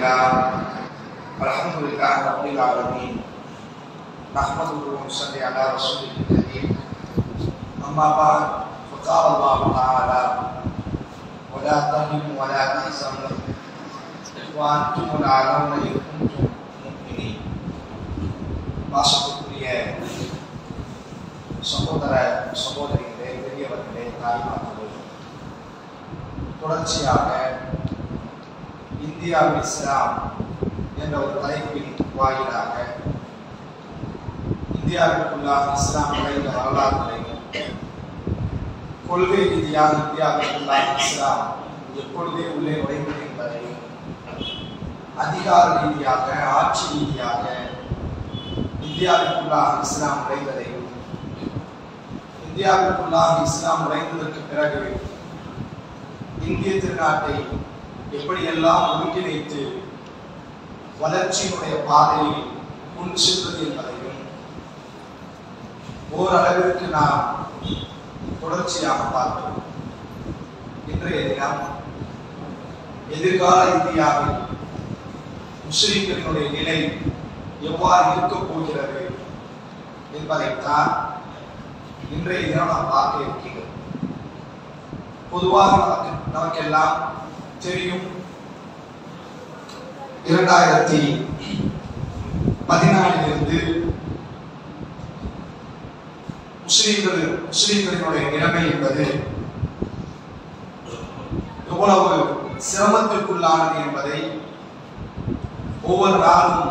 لله الحمد لله رب العالمين نحمده ونصلي على رسوله الكريم أما بعد فقال الله تعالى ولا تهنوا ولا تحزنوا وأنتم الأعلون إن كنتم مؤمنين வாசத்துக்குரிய சகோதர சகோதரிகளே பெரியவர்களே தாய்மார்களே தொடர்ச்சியாக இந்தியாவில் இஸ்லாம் என்ற ஒரு தலைப்பின் வாயிலாக இந்தியாவிற்குள்ளாக இஸ்லாம் நுழைந்த வரலாறுகளையும் கொள்கை ரீதியாக இந்தியாவிற்குள்ளாக இஸ்லாம் எப்பொழுதே உள்ளே நுழைந்தது என்பதையும் அதிகார ரீதியாக ஆட்சி ரீதியாக இந்தியாவிற்குள்ளாக இஸ்லாம் நுழைந்ததையும் இந்தியாவிற்குள்ளாக இஸ்லாம் நுழைந்ததற்கு பிறகு இந்திய திருநாட்டை எப்படியெல்லாம் ஒருங்கிணைத்து வளர்ச்சியினுடைய பாதையில் கொண்டு செல்வது என்பதையும் ஓரளவிற்கு நாம் தொடர்ச்சியாக பார்த்தோம் இன்றைய தினம் எதிர்கால இந்தியாவில் முஸ்லிம்களினுடைய நிலை எவ்வாறு இருக்கப் போகிறது என்பதைத்தான் இன்றைய தினம் நாம் பார்க்க இருக்கிறோம் பொதுவாக நமக்கு நமக்கெல்லாம் தெரியும் இரண்டாயிரத்தி பதினாலிலிருந்து முஸ்லிம்கள் முஸ்லிம்களினுடைய நிலைமை என்பது எவ்வளவு சிரமத்திற்குள்ளானது என்பதை ஒவ்வொரு நாளும்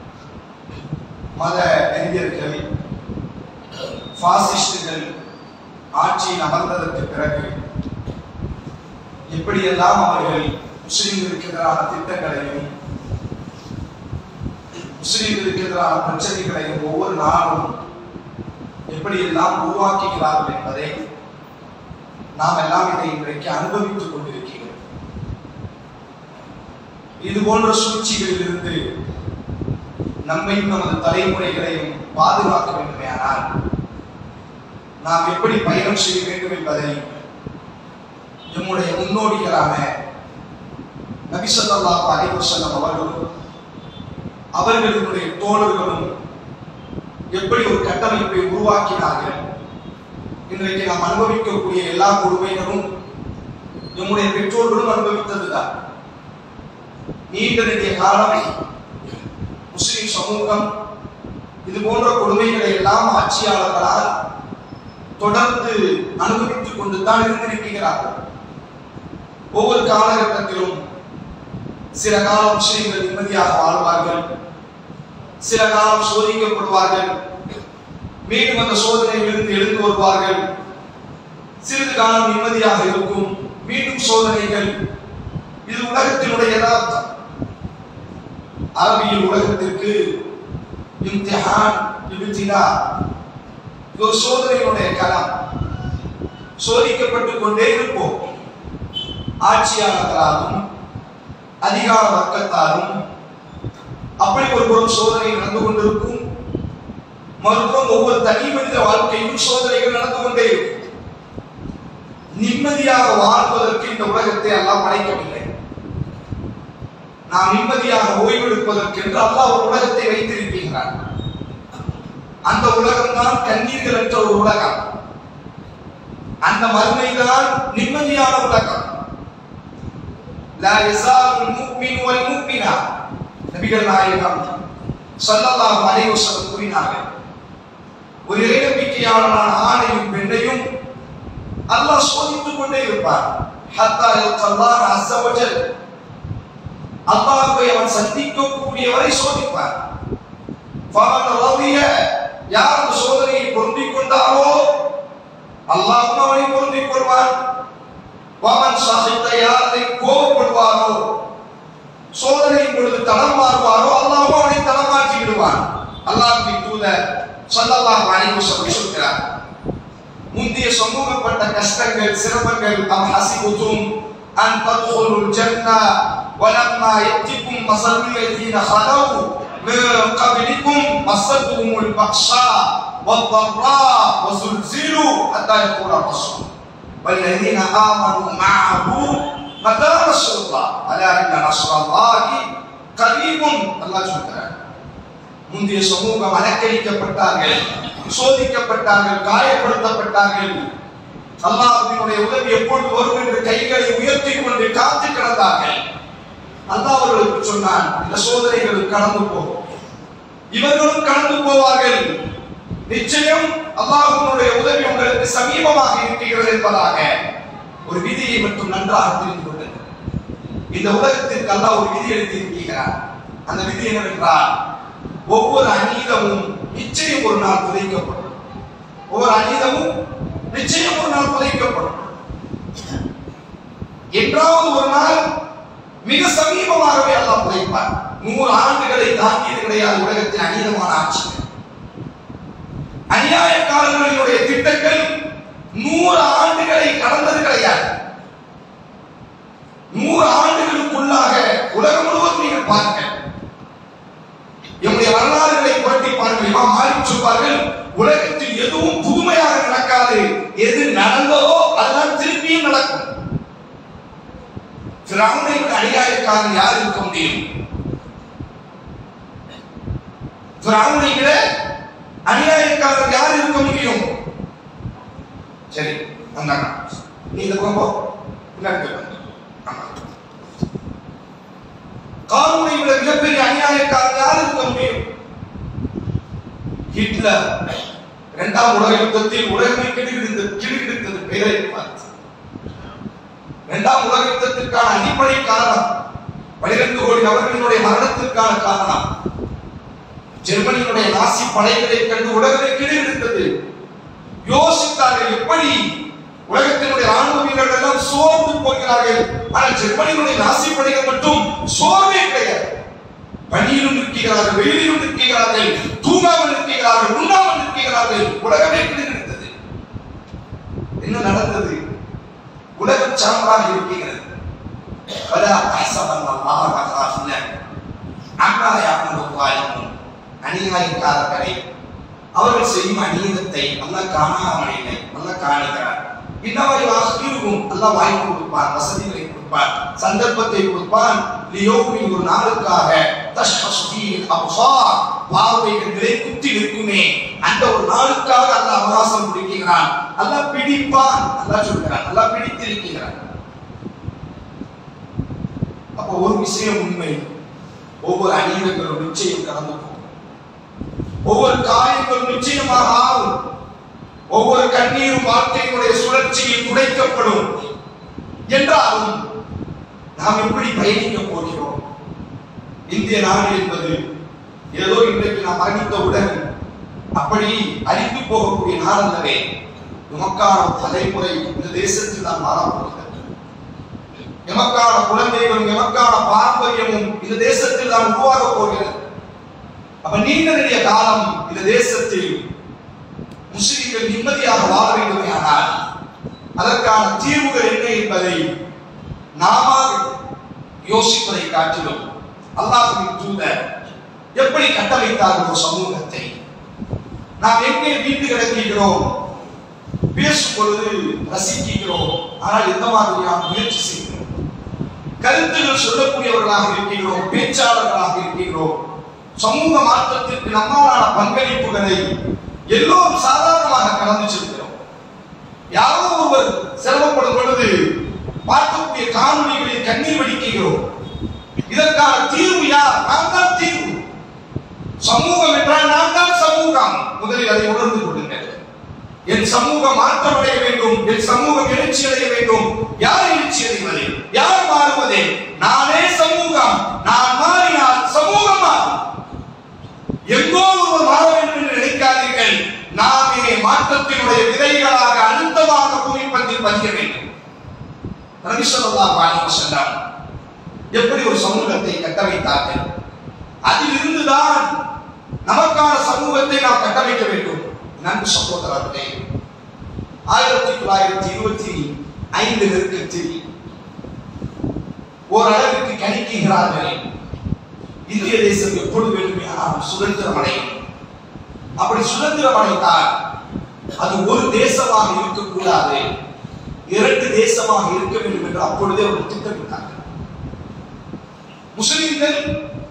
மத அறிஞர்கள் பாசிஸ்டுகள் ஆட்சியில் அமர்ந்ததற்கு பிறகு எப்படியெல்லாம் அவர்கள் முஸ்லிம்களுக்கு எதிரான திட்டங்களையும் முஸ்லிம்களுக்கு எதிரான பிரச்சனைகளையும் ஒவ்வொரு நாளும் எப்படியெல்லாம் உருவாக்குகிறார்கள் என்பதை நாம் எல்லாம் இதை இன்றைக்கு அனுபவித்துக் கொண்டிருக்கிறோம் இது போன்ற சூழ்ச்சிகளில் இருந்து நம்மையும் நமது தலைமுறைகளையும் பாதுகாக்க வேண்டுமேயானால் நாம் எப்படி பயணம் செய்ய வேண்டும் என்பதை நம்முடைய முன்னோடிகளான நபிசல்லாஹு அலைவசல்லம் அவர்களும் அவர்களினுடைய தோழர்களும் எப்படி ஒரு கட்டமைப்பை உருவாக்கினார்கள் இன்றைக்கு நாம் அனுபவிக்கக்கூடிய எல்லா கொடுமைகளும் நம்முடைய பெற்றோர்களும் அனுபவித்ததுதான் நீண்ட நெடிய காலம் முஸ்லிம் சமூகம் இது போன்ற கொடுமைகளை எல்லாம் ஆட்சியாளர்களால் தொடர்ந்து அனுபவித்துக் கொண்டு தான் இருந்திருக்கிறார்கள் ஒவ்வொரு காலகட்டத்திலும் சில காலம் முஸ்லிம்கள் நிம்மதியாக வாழ்வார்கள் சில காலம் சோதிக்கப்படுவார்கள் மீண்டும் அந்த சோதனையிலிருந்து எழுந்து வருவார்கள் சிறிது காலம் நிம்மதியாக இருக்கும் மீண்டும் சோதனைகள் இது உலகத்தினுடைய யதார்த்தம் அரபியல் உலகத்திற்கு இம்திஹான் இப்திலா இது ஒரு சோதனையினுடைய களம் சோதிக்கப்பட்டுக் கொண்டே இருப்போம் ஆட்சியாளர்களாலும் அதிகார வர்க்கத்தாலும் அப்படி ஒரு புறம் சோதனை நடந்து கொண்டிருக்கும் மறுபுறம் ஒவ்வொரு தனி மனித வாழ்க்கையிலும் சோதனைகள் நடந்து கொண்டே இருக்கும் நிம்மதியாக வாழ்வதற்கு இந்த உலகத்தை எல்லாம் படைக்கவில்லை நாம் நிம்மதியாக ஓய்வெடுப்பதற்கு என்று அல்லாஹ் ஒரு உலகத்தை வைத்திருக்கிறார் அந்த உலகம் தான் கண்ணீர்களற்ற ஒரு உலகம் அந்த மறுமைதான் நிம்மதியான உலகம் லா யஸாலுல் முஃமின் வல் முஃமினா நபிகள் நாயகம் ஸல்லல்லாஹு அலைஹி வஸல்லம் கூறினார்கள் ஒரு இறைநம்பிக்கையாளரான ஆணையும் பெண்ணையும் அல்லாஹ் சோதித்துக் கொண்டே இருப்பார் ஹத்தா யல்கல்லாஹ் அஸ்ஸ வஜல் அல்லாஹ்வை அவன் சந்திக்கக்கூடியவரை சோதிப்பார் ஃபமன் ரதிய யார் அந்த சோதனையை பொருந்திக் கொண்டாரோ அல்லாஹ் அவனை பொருந்திக் கொள்வான் வமன் சஹித்த யார் அதை கோபப்படுவாரோ சோதனையின் பொழுது தடம் மாறுவாரோ அல்லாஹ் அவனை தடம் மாற்றி விடுவான் அல்லாஹ்வின் தூதர் ஸல்லல்லாஹு அலைஹி வஸல்லம் சொல்கிறார் முந்தைய சமூகப்பட்ட கஷ்டங்கள் சிரமங்கள் அம் ஹசிபுதும் அன் தத்குலுல் ஜன்னah ولما يأتكم مثل الذين خلوا من قبلكم مستهم البأساء والضراء وزلزلوا حتى يقول الرسول والذين آمنوا معه متى نصر الله ألا إن نصر الله கரீபுன் அல்லாஹ் சொல்கிறார் முந்தைய சமூகம் அலக்கழிக்கப்பட்டார்கள் சோதிக்கப்பட்டார்கள் காயப்படுத்தப்பட்டார்கள் அல்லாஹ்வினுடைய உதவி எப்பொழுது வரும் என்று கைகளை உயர்த்தி கொண்டு காத்து கிடந்தார்கள் அல்லாஹ் அவர்களுக்கு சொன்னான் இந்த சோதனைகள் கடந்து போகும் இவர்களும் கடந்து போவார்கள் நிச்சயம் அல்லாஹ்வினுடைய உதவி உங்களுக்கு சமீபமாக இருக்கிறது என்பதாக ஒரு விதியை மட்டும் நன்றாக தெரிந்து கொள்ளுங்கள் இந்த உலகத்திற்கு அல்லாஹ் ஒரு விதி எழுதியிருக்கிறார் அந்த விதி என்னவென்றால் ஒவ்வொரு அநீதமும் நிச்சயம் ஒரு நாள் புதைக்கப்படும் ஒவ்வொரு அநீதமும் நிச்சயம் ஒரு நாள் புதைக்கப்படும் என்றாவது ஒரு நாள் மிக சமீபமாகவே அல்லாஹ் புதைப்பார் நூறு ஆண்டுகளை தாண்டியது கிடையாது உலகத்தின் அநீதமான ஆட்சி அநியாயக்காரர்களினுடைய திட்டங்கள் நூறு ஆண்டுகளை கடந்தது கிடையாது நூறு ஆண்டுகளுக்குள்ளாக உலகம் முழுவதும் நீங்கள் பார்க்க எம்முடைய வரலாறுகளை புரட்டி பாருங்கள் இமாம் மாலிக் சொல்வார்கள் உலகத்தில் எதுவும் புதுமையாக நடக்காது எது நடந்ததோ அதெல்லாம் திருப்பியும் நடக்கும் பிறவுனை விட அநியாயக்காரன் யார் இருக்க முடியும் பிறவுனை விட அநியாயக்காரர் யார் இருக்க முடியும் சரி வந்தாங்க நீ இந்த பக்கம் போ பின்னாடி போய் உட்காரு. ஆமா. காரூனை விட மிகப்பெரிய அநியாயக்காரர் யார் இருக்க முடியும் ஹிட்லர் இரண்டாம் உலக யுத்தத்தில் உலகமே கிடுகிடுத்தது கிடுகிடுத்தது பெயரை பார்த்து இரண்டாம் உலக யுத்தத்திற்கான அடிப்படை காரணம் பனிரெண்டு கோடி நபர்களினுடைய மரணத்திற்கான காரணம் ஜெர்மனியினுடைய நாசி படைகளை கண்டு உலகமே கிடுகிடுத்தது யோசித்தார்கள் எப்படி உலகத்தினுடைய ராணுவ வீரர்கள் எல்லாம் சோர்ந்து போகிறார்கள் ஆனால் ஜெர்மனியினுடைய நாசி படைகள் மட்டும் சோர்வே கிடையாது பணியிலும் நிற்கிறார்கள் வெயிலிலும் நிற்கிறார்கள் தூங்காமல் நிற்கிறார்கள் உண்ணாமல் நிற்கிறார்கள் உலகமே கிடுகிடுத்தது என்ன நடந்தது உலகம் சாம்பலாக இருக்கிறது பல அசபன் அல்லாஹ் காஃபில அம்மா யாக்கும் வாலிமும் அநியாயக்காரர்களை அவர்கள் செய்யும் அநீதத்தை அல்லாஹ் காணாமல் இல்லை அல்லாஹ் காணுகிறார் இன்னவரை வாசிக்கும் அல்லாஹ் வாய்ப்பு கொடுப்பான் வசதிகளை கொடுப்பான் சந்தர்ப்பத்தை கொடுப்பான் லியோமி ஒரு நாளுக்காக தஷ்ஹசுபீல் அப்சார் பார்வைகள் நிலை குத்தி நிற்குமே அந்த ஒரு நாளுக்காக அல்லாஹ் அவகாசம் கொடுக்கிறான் அல்லாஹ் பிடிப்பான் அல்லாஹ் சொல்கிறான் அல்லாஹ் பிடித்திருக்கிறான் அப்ப ஒரு விஷயம் உண்மை ஒவ்வொரு அநீதங்களும் நிச்சயம் கடந்து போகும் ஒவ்வொரு காரியங்களும் நிச்சயமாக ஆகும் ஒவ்வொரு கண்ணீரும் வாழ்க்கையினுடைய சுழற்சியில் துடைக்கப்படும் என்றாலும் நாம் எப்படி பயணிக்க போகிறோம் இந்திய நாடு என்பது ஏதோ இன்றைக்கு நாம் மரணித்தவுடன் அப்படி அழிந்து போகக்கூடிய நாடல்லவே நமக்கான தலைமுறை இந்த தேசத்தில் தான் மாறப்போகிறது எமக்கான குழந்தைகளும் எமக்கான பாரம்பரியமும் இந்த தேசத்தில் தான் உருவாக போகிறது அப்ப நீண்ட நெடிய காலம் இந்த தேசத்தில் முஸ்லிம்கள் நிம்மதியாக வாழ வேண்டுமையானால் அதற்கான தீர்வுகள் என்ன என்பதை நாம யோசிப்பதை காட்டிலும் அல்லாஹ்வின் தூதர் எப்படி கட்டமைத்தார்கள் ஒரு சமூகத்தை நாம் எங்கே வீட்டு கிடக்கிறோம் பேசும் பொழுது ரசிக்கிறோம் ஆனால் எந்த மாதிரியான முயற்சி செய்கிறோம் கருத்துகள் சொல்லக்கூடியவர்களாக இருக்கிறோம் பேச்சாளர்களாக இருக்கிறோம் சமூக மாற்றத்திற்கு நம்மாலான பங்களிப்புகளை எல்லோரும் சாதாரணமாக கடந்து செல்கிறோம் யாரோ ஒருவர் சிரமப்படும் பொழுது பார்க்கக்கூடிய காணொலிகளில் கண்ணீர் வடிக்கிறோம் இதற்கான தீர்வு யார் நான் தான் தீர்வு சமூகம் என்றால் நான் தான் சமூகம் முதலில் அதை உணர்ந்து கொள்ளுங்கள் என் சமூகம் மாற்றமடைய வேண்டும் என் சமூகம் எழுச்சி அடைய வேண்டும் யார் எழுச்சி அடைவது யார் மாறுவது நானே சமூகம் நான் மாறினால் சமூகம் மாறும் எங்கோ ஒருவர் மாற வேண்டும் என்று நினைக்காதீர்கள் நாமே மாற்றத்தினுடைய விதைகளாக அழுத்தமாக பூமிப்பந்தில் பதிய வேண்டும் நபி ஸல்லல்லாஹு அலைஹி வஸல்லம் எப்படி ஒரு சமூகத்தை கட்டமைத்தார்கள் அதிலிருந்துதான் நமக்கான சமூகத்தை நாம் கட்டமைக்க வேண்டும் நன்கு சகோதரர்களே ஆயிரத்தி தொள்ளாயிரத்தி இருபத்தி ஐந்து நெருக்கத்தில் ஓரளவிற்கு கணிக்கிறார்கள் இந்திய தேசம் எப்பொழுது வேண்டுமானாலும் சுதந்திரம் அடையும் அப்படி சுதந்திரம் அடைந்தால் அது ஒரு தேசமாக இருக்கக்கூடாது இரண்டு தேசமாக இருக்க வேண்டும் என்று அப்பொழுதே ஒரு திட்டமிட்டார்கள் முஸ்லிம்கள்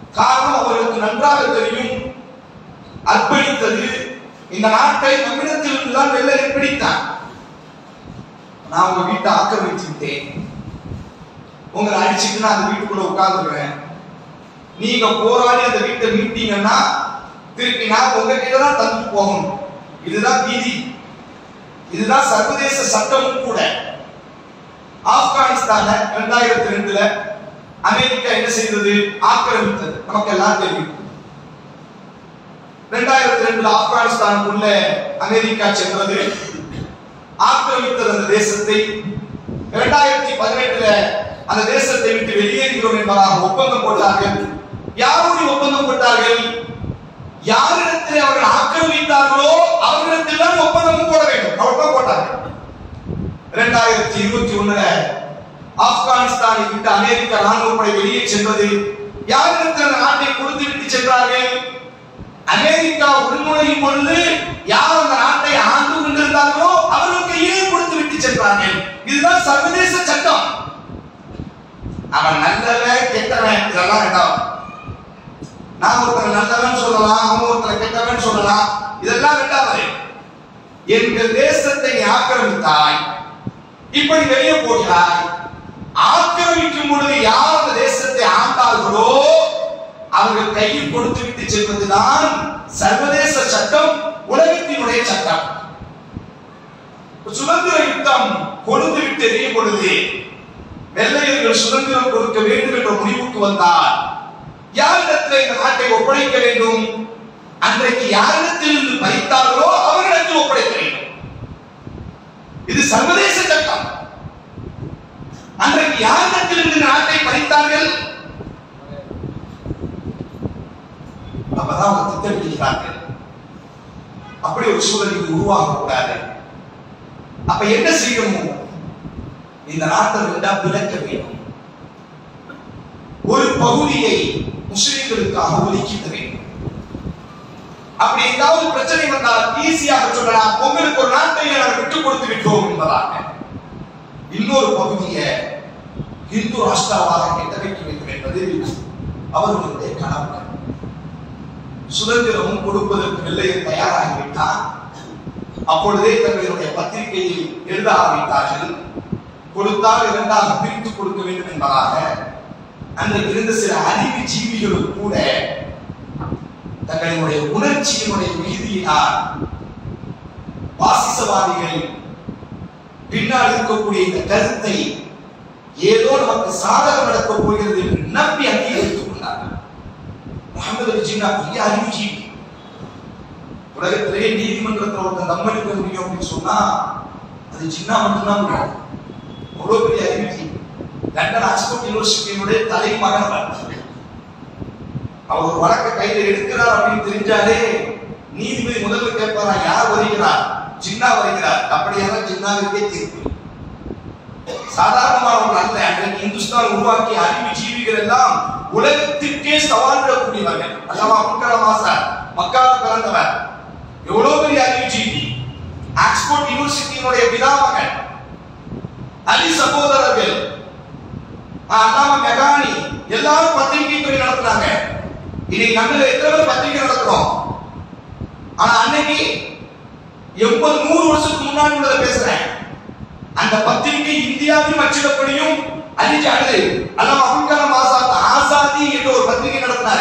காரணம் அவர்களுக்கு நன்றாக தெரியும் அர்ப்பணித்தது இந்த நாட்டை நம்மிடத்திலிருந்து தான் வெள்ளை பிடித்தான் நான் உங்க வீட்டை ஆக்கிரமிச்சு விட்டேன் உங்களை அடிச்சுட்டு நான் அந்த வீட்டுக்குள்ள உட்கார்ந்துருவேன் நீங்க போராடி அந்த வீட்டை மீட்டீங்கன்னா திருப்பி நான் உங்ககிட்ட தான் தந்துட்டு போகணும் இதுதான் விதி இதுதான் சர்வதேச சட்டமும் கூட ஆப்கானிஸ்தான இரண்டாயிரத்தி ரெண்டுல அமெரிக்கா என்ன செய்தது ஆக்கிரமித்தது நமக்கு எல்லாம் தெரியும் இரண்டாயிரத்தி ரெண்டுல ஆப்கானிஸ்தானுக்குள்ள அமெரிக்கா சென்றது ஆக்கிரமித்தது அந்த தேசத்தை இரண்டாயிரத்தி பதினெட்டுல அந்த தேசத்தை விட்டு வெளியேறுகிறோம் என்பதாக ஒப்பந்தம் போட்டார்கள் யாரோடு ஒப்பந்தம் போட்டார்கள் யாரிடத்தில் அவர்கள் ஆக்கிரமித்தார்களோ அவர்களிடத்தில் தான் ஒப்பந்தமும் போட வேண்டும் அவர்கள் போட்டார்கள் இரண்டாயிரத்தி இருபத்தி ஒண்ணுல ஆப்கானிஸ்தானை விட்டு அமெரிக்க ராணுவ படை வெளியே சென்றது யாரிடத்தில் அந்த நாட்டை கொடுத்து விட்டு சென்றார்கள் அமெரிக்கா உள்நுழையும் பொழுது யார் அந்த நாட்டை ஆண்டு கொண்டிருந்தார்களோ அவர்களுக்கு ஏன் கொடுத்து விட்டு சென்றார்கள் இதுதான் சர்வதேச சட்டம் அவன் நல்லவன் கெட்டவன் இதெல்லாம் வேண்டாம் நான் ஒருத்தர் நல்லவன் சொல்லலாம் அவன் ஒருத்தர் கெட்டவன் சொல்லலாம் இதெல்லாம் வேண்டாம் எங்கள் தேசத்தை நீ ஆக்கிரமித்தாய் இப்படி வெளியே போகிறாய் ஆக்கிரமிக்கும் பொழுது யார் அந்த தேசத்தை ஆண்டார்களோ அவர்கள் கையில் கொடுத்து விட்டு செல்வதுதான் சர்வதேச சட்டம் உலகத்தினுடைய சட்டம் சுதந்திர யுத்தம் கொழுந்து விட்டு எரியும் பொழுது வெள்ளையர்கள் சுதந்திரம் கொடுக்க வேண்டும் என்ற முடிவுக்கு வந்தார் யாரிடத்தில் இந்த நாட்டை ஒப்படைக்க வேண்டும் அன்றைக்கு யாரிடத்தில் இருந்து பறித்தார்களோ அவரிடத்தில் ஒப்படைக்க வேண்டும் இது சர்வதேச சட்டம் அன்றைக்கு யாரிடத்தில் இருந்து நாட்டை பறித்தார்கள் அப்பதான் அவங்க திட்டமிடுகிறார்கள் அப்படி ஒரு சூழல் இது உருவாக கூடாது அப்ப என்ன செய்யணும் இந்த நாட்டை ரெண்டா பிளக்க வேண்டும் ஒரு பகுதியை முஸ்லிம்களுக்காக ஒதுக்கிட வேண்டும் அப்படி ஏதாவது பிரச்சனை வந்தால் ஈஸியாக சொல்லலாம் உங்களுக்கு ஒரு நாட்டை நாங்கள் விட்டுக் கொடுத்து விட்டோம் என்பதாக இன்னொரு பகுதியை இந்து ராஷ்டிராவாக கட்டமைக்க வேண்டும் என்பது அவர்களுடைய கனவு சுதந்திரமும் கொடுப்பதற்கு வெள்ளையர் தயாராகிவிட்டார் அப்பொழுதே தங்களுடைய பத்திரிகையில் எழுத ஆரம்பித்தார்கள் கொடுத்தால் இரண்டாக பிரித்து கொடுக்க வேண்டும் என்பதாக அன்றைக்கு இருந்த சில அறிவு ஜீவிகளும் கூட தங்களுடைய உணர்ச்சியினுடைய மிகுதியினால் பாசிசவாதிகள் பின்னால் இருக்கக்கூடிய இந்த கருத்தை ஏதோ நமக்கு சாதகம் நடக்கப் போகிறது என்று நம்பி அங்கீகரித்துக் கொண்டார்கள் முகமது அலி ஜின்னா பெரிய அறிவுஜீவி உலகத்திலேயே நீதிமன்றத்தில் ஒருத்தன் தம்மளிக்க முடியும் அப்படின்னு சொன்னா அது ஜின்னா மட்டும்தான் முடியும் அவ்வளவு பெரிய அறிவுஜீவி லண்டன் ஆக்ஸ்போர்ட் யூனிவர்சிட்டியினுடைய தலை மகனவர் அவர் ஒரு வழக்க கையில எடுக்கிறார் அப்படின்னு தெரிஞ்சாலே நீதிபதி முதல்ல கேட்பாரா யார் வருகிறார் ஜின்னா வருகிறார் அப்படியான ஜின்னாவிற்கே தீர்ப்பு சாதாரணமானவர்கள் அல்ல அன்றைக்கு இந்துஸ்தான் உருவாக்கிய அறிவு ஜீவிகள் எல்லாம் உலகத்திற்கே சவால் விடக்கூடியவர்கள் அல்லவா முக்கர மாசார் மக்காவில் பிறந்தவர் எவ்வளவு பெரிய அறிவு ஜீவி ஆக்ஸ்போர்ட் யூனிவர்சிட்டியினுடைய பிதாமகன் அலி சகோதரர்கள் அல்லாம மெகானி எல்லாரும் பத்திரிகை துறை நடத்துறாங்க இன்னைக்கு நம்மள எத்தனை பேர் பத்திரிகை நடத்துறோம் ஆனா அன்னைக்கு எண்பது நூறு வருஷத்துக்கு முன்னாடி உள்ளதை பேசுறேன் அந்த பத்திரிகை இந்தியாவிலும் அச்சிடப்படியும் அழிச்சாடு அல்லாம அபுல் கலாம் ஆசாத் ஆசாதி என்ற ஒரு பத்திரிகை நடத்தினாரு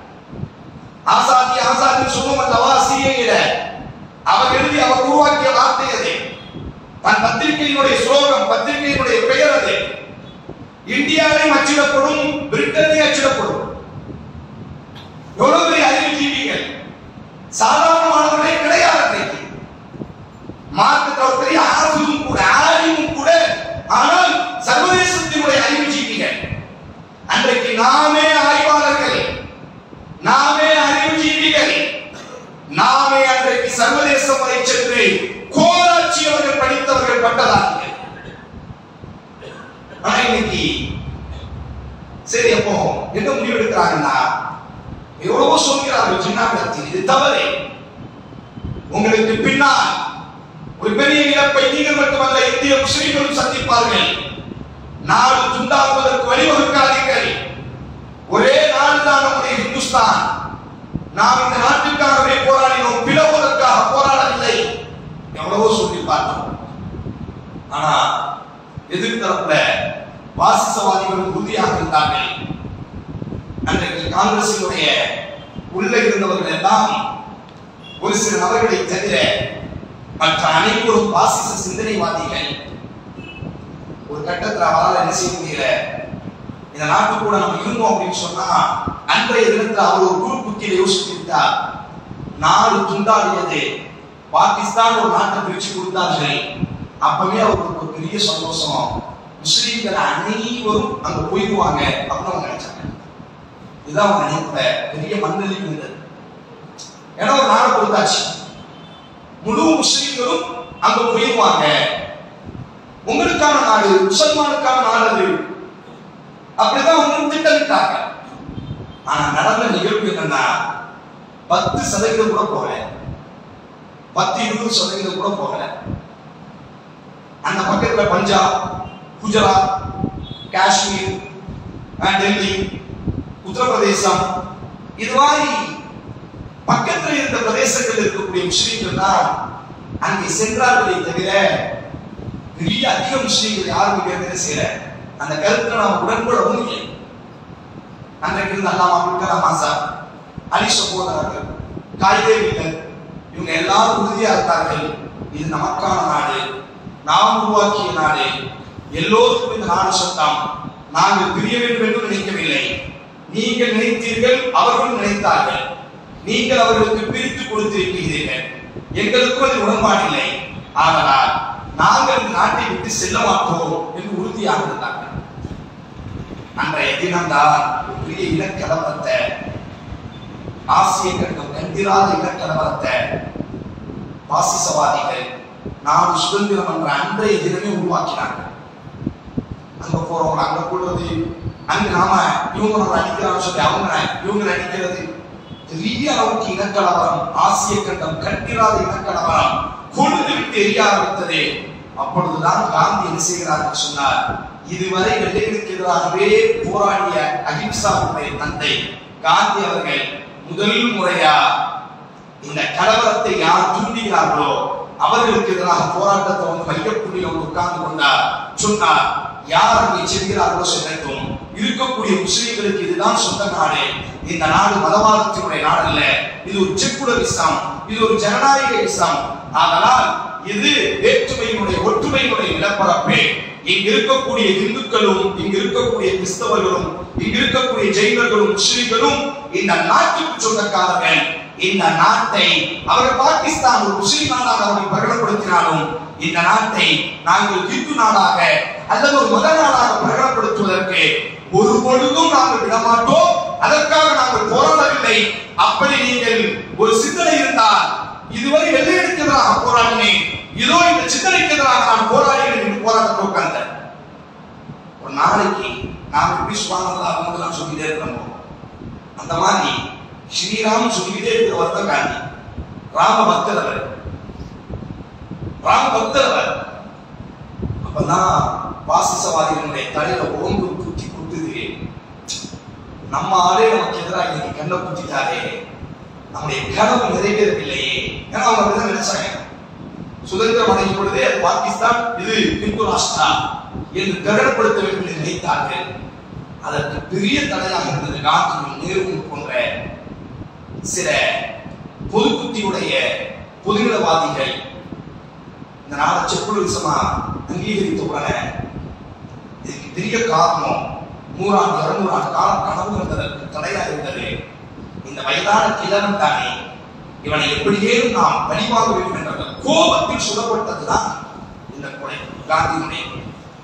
ஆசாதி ஆசாதி சொல்லும் அல்லவா சிஏல அவர் எழுதி அவர் உருவாக்கிய வார்த்தை அது தன் பத்திரிகையினுடைய ஸ்லோகம் பத்திரிகையினுடைய பெயர் அது இந்தியாவிலும் அச்சிடப்படும் பிரிட்டனிலே அச்சிடப்படும் எவ்வளவு பெரிய அறிவு ஜீவிகள் சாதாரணமானவர்களே கிடையாது அன்றைக்கு மார்க்கத்தில் ஒரு பெரிய ஆர்வமும் கூட ஆரிவும் கூட ஆனால் சர்வதேசத்தினுடைய அறிவு ஜீவிகள் அன்றைக்கு நாமே ஆய்வாளர்கள் நாமே அறிவு ஜீவிகள் நாமே அன்றைக்கு சர்வதேசம் வரை சென்று கோராட்சி அவர்கள் படித்தவர்கள் பட்டதார்கள் ஆனா இன்னைக்கு சரி அப்போ என்ன முடிவு எடுக்கிறாங்கன்னா எவ்வளவோ சொல்கிறார்கள் சின்னாபிடத்தில் இது தவறு உங்களுக்கு பின்னால் ஒரு பெரிய இழப்பை நீங்கள் மட்டுமல்ல இந்திய முஸ்லிம்களும் சந்திப்பார்கள் நாடு துண்டாகுவதற்கு வழிவகுக்காதீர்கள் ஒரே நாடு தான் நம்முடைய நாம் இந்த நாட்டுக்காகவே போராடினோம் பிளவுவதற்காக போராடவில்லை எவ்வளவோ சொல்லி பார்த்தோம் ஆனா எதிர்த்தரப்புல வாசிசவாதிகளும் உறுதியாக இருந்தார்கள் அன்றைக்கு காங்கிரசினுடைய உள்ள இருந்தவர்கள் எல்லாம் ஒரு சில நபர்களை தவிர மற்ற அனைவரும் பாசிச சிந்தனைவாதிகள் ஒரு கட்டத்துல அவரால் என்ன செய்ய முடியல இந்த நாட்டு கூட நம்ம இருந்தோம் அப்படின்னு சொன்னா அன்றைய தினத்துல அவர் ஒரு குறு புத்தியில யோசித்து விட்டார் நாடு துண்டாடியது பாகிஸ்தான் ஒரு நாட்டை பிரிச்சு கொடுத்தார்கள் அப்பவே அவருக்கு ஒரு பெரிய சந்தோஷம் முஸ்லீம்கள் அனைவரும் அங்க போயிடுவாங்க அப்படின்னு அவங்க நினைச்சாங்க இதுதான் அவங்க நினைப்ப பெரிய மண்ணளிப்பு இருந்தது ஏன்னா ஒரு நாடை கொடுத்தாச்சு முழு முஸ்லீம்களும் அங்க போயிடுவாங்க உங்களுக்கான நாடு முசல்மானுக்கான நாடு அது அப்படிதான் அவங்க திட்டமிட்டாங்க ஆனா நடந்த நிகழ்வு என்னன்னா பத்து சதவீதம் கூட போகல பத்து இருபது சதவீதம் கூட போகல அந்த பக்கத்துல பஞ்சாப் குஜராத் காஷ்மீர் அஹ், டெல்லி உத்தரப்பிரதேசம் இது மாதிரி பக்கத்துல இருந்த பிரதேசத்தில் இருக்கக்கூடிய முஸ்லீம்கள் தான் அங்கே சென்றார்களே தவிர பெரிய அதிக முஸ்லீம்கள் யாரும் இங்க என்ன செய்யல அந்த கருத்துல நாம் உடன்படவும் இல்லை அன்றைக்கு இருந்த அல்லாமா அப்துல் கலாம் ஆசாத் அலி சகோதரர்கள் காய்கறிகள் இவங்க எல்லாரும் உறுதியா இருந்தார்கள் இது நமக்கான நாடு நாம் உருவாக்கிய நாடு எல்லோருக்கும் இந்த நாடு சொந்தம் நாங்கள் பிரிய வேண்டும் என்று நினைக்கவில்லை நீங்கள் நினைத்தீர்கள் அவர்களும் நினைத்தார்கள் நீங்கள் அவர்களுக்கு பிரித்து கொடுத்திருக்கிறீர்கள் எங்களுக்கும் அது உடன்பாடில்லை ஆனால் நாங்கள் இந்த நாட்டை விட்டு செல்ல மாட்டோம் என்று உறுதியாக இருந்தார்கள் அன்றைய தினம்தான் ஒரு பெரிய இனக்கலவரத்தை ஆசிய கண்டம் கண்டிராத இனக்கலவரத்தை பாசிசவாதிகள் நாடு சுதந்திரம் என்ற அன்றைய தினமே உருவாக்கினாங்க அங்க போறவங்க அங்க கொள்றது அங்க நாம இவங்க நம்ம அடிக்கிறான்னு சொல்லி அவங்க இவங்க அடிக்கிறது பெரிய அளவுக்கு இனக்கலவரம் ஆசிய கண்டம் கண்டிராத இனக்கலவரம் கொழுந்து விட்டு எரிய ஆரம்பித்தது அப்பொழுதுதான் காந்தி என்ன செய்கிறார் என்று சொன்னார் இதுவரை வெள்ளையனுக்கு எதிராகவே போராடிய அஹிம்சாவுடைய தந்தை காந்தி அவர்கள் முதல் முறையா இந்த கலவரத்தை யார் தூண்டுகிறார்களோ அவர்களுக்கு எதிராக போராட்டத்தை வந்து மையப்புள்ளியில் வந்து உட்கார்ந்து கொண்டார் சொன்னார் யார் அங்கே செல்கிறார்களோ செல்லட்டும் இருக்கக்கூடிய முஸ்லிம்களுக்கு இதுதான் சொந்த நாடு இந்த நாடு மதவாதத்தினுடைய நாடு அல்ல இது ஒரு செக்குலரிசம் இது ஒரு ஜனநாயக இசம் அதனால் இது வேற்றுமையினுடைய ஒற்றுமையினுடைய நிலப்பரப்பு இங்கு இருக்கக்கூடிய இந்துக்களும் இங்கு இருக்கக்கூடிய கிறிஸ்தவர்களும் இங்கு இருக்கக்கூடிய ஜெயினர்களும் முஸ்லிம்களும் இந்த நாட்டுக்கு சொந்தக்காரர்கள் இந்த நாட்டை அவர் பாகிஸ்தான் ஒரு முஸ்லிம் நாடாக அவரை பிரகடனப்படுத்தினாலும் இந்த நாட்டை நாங்கள் இந்து நாடாக அல்லது ஒரு மத நாடாக பிரகடனப்படுத்துவதற்கு ஒரு பொழுதும் நாங்கள் விடமாட்டோம் அதற்காக நாங்கள் போராடவில்லை அப்படி நீங்கள் ஒரு சிந்தனை இருந்தால் இதுவரை வெள்ளையனுக்கு எதிராக போராடினேன் இதோ இந்த சிந்தனைக்கு எதிராக நான் போராடினேன் என்று போராட்டத்தை உட்கார்ந்தேன் ஒரு நாளைக்கு நாம் எப்படி சுவானதா அவங்கெல்லாம் சொல்லிட்டே இருக்கிறோமோ அந்த மாதிரி ஸ்ரீராம் சொல்லிட்டே இருக்கிறவர் தான் காந்தி ராம பக்தர் அவர் ராம பக்தர் அவர் அப்பதான் பாசிசவாதிகளுடைய தலையில ஓங்கு குத்தி குத்துது நம்ம ஆளே நமக்கு எதிராக இன்னைக்கு கண்ணை குத்திட்டாரே நம்முடைய கனவு நிறைவேறவில்லையே ஏன்னா அவங்க அப்படிதான் நினைச்சாங்க சுதந்திரம் அடையும் பொழுதே அது பாகிஸ்தான் இது இந்து ராஷ்டிரா என்று பிரகடனப்படுத்த வேண்டும் என்று நினைத்தார்கள் அதற்கு பெரிய தடையாக இருந்தது காந்தியும் நேருவும் போன்ற சில பொதுக்குத்தியுடைய பொதுநலவாதிகள் இந்த நாளை செக்குலரிசமா அங்கீகரித்த உடனே இதுக்கு பெரிய காரணம் நூறாண்டு இருநூறாண்டு காலம் கனவு இருந்ததற்கு தடையா இருந்தது இந்த வயதான கிழவன் தானே இவனை எப்படியேனும் நாம் பழிவாங்க வேண்டும் என்ற அந்த கோபத்தில் சுடப்பட்டதுதான் இந்த கொலை காந்தியினுடைய கொலை.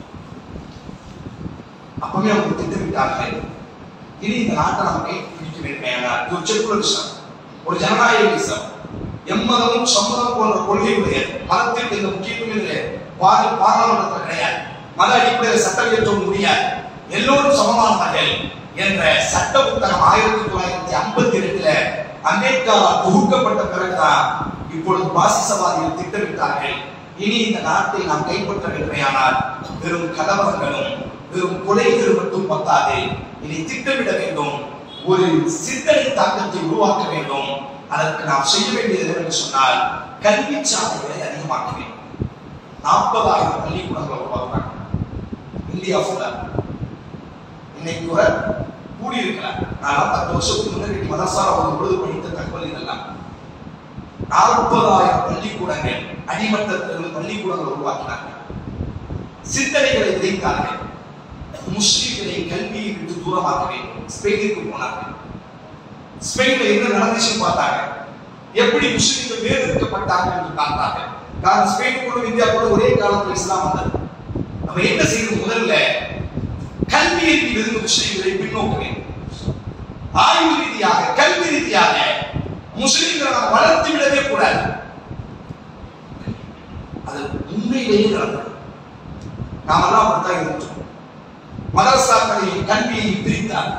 அப்பவே அவங்க திட்டமிட்டார்கள் இனி இந்த நாட்டை நம்ம கை பிடிக்க வேண்டும் என்றால் இது ஒரு செக்குலரிசம் ஒரு ஜனநாயகிசம் எம்மதமும் சம்மதம் போன்ற கொள்கை உடையது மதத்திற்கு இந்த முக்கியத்துவம் இல்லை பாதி பாராளுமன்றத்தில் கிடையாது மத அடிப்படையில் சட்டம் இயற்ற முடியாது எல்லோரும் சமமானவர்கள் என்ற சட்ட புத்தகம் ஆயிரத்தி தொள்ளாயிரத்தி ஐம்பத்தி ரெண்டுல அம்பேத்கரால் தொகுக்கப்பட்ட பிறகுதான் இப்பொழுது பாசிசவாதிகள் திட்டமிட்டார்கள் இனி இந்த நாட்டை நாம் கைப்பற்ற வேண்டுமையானால் வெறும் கலவரங்களும் வெறும் கொலைகள் மட்டும் பத்தாது இனி திட்டமிட வேண்டும் ஒரு சிந்தனை தாக்கத்தை உருவாக்க வேண்டும் அதற்கு நாம் செய்ய வேண்டியது என்னவென்று சொன்னால் கல்வி சாலைகளை அதிகமாக்க வேண்டும் நாற்பதாயிரம் பள்ளிக்கூடங்களை உருவாக்குறாங்க இந்தியா ஃபுல்லா இன்னைக்கு கூட கூடி இருக்கலாம் நான் பத்து வருஷத்துக்கு முன்னாடி மதசார ஒரு பொழுது படித்த தகவல் இதெல்லாம் நாற்பதாயிரம் பள்ளிக்கூடங்கள் அடிமட்டத்தில் பள்ளிக்கூடங்கள் உருவாக்கினாங்க சிந்தனைகளை விதைத்தார்கள் முஸ்லிம்களை கல்வியை விட்டு தூரமாக்க வேண்டும் ஸ்பெயினுக்கு போனார்கள் ஸ்பெயின்ல என்ன நடந்துச்சுன்னு பார்த்தாங்க எப்படி முஸ்லிம்கள் வேறுபடுத்தப்பட்டாங்க என்று பார்த்தாங்க காரணம் ஸ்பெயின் கூட இந்தியா கூட ஒரே காலத்தில் இஸ்லாம் வந்தது நம்ம என்ன செய்யணும் முதல்ல கல்வியை இருந்து முஸ்லிம்களை பின்னோக்க வேண்டும் ஆய்வு ரீதியாக கல்வி ரீதியாக முஸ்லிம்களை நாம் வளர்த்து விடவே கூடாது அது உண்மையிலேயே நடந்தது நாமெல்லாம் அப்படித்தான் இருந்தோம் மதரசாக்களையும் கல்வியையும் பிரித்தார்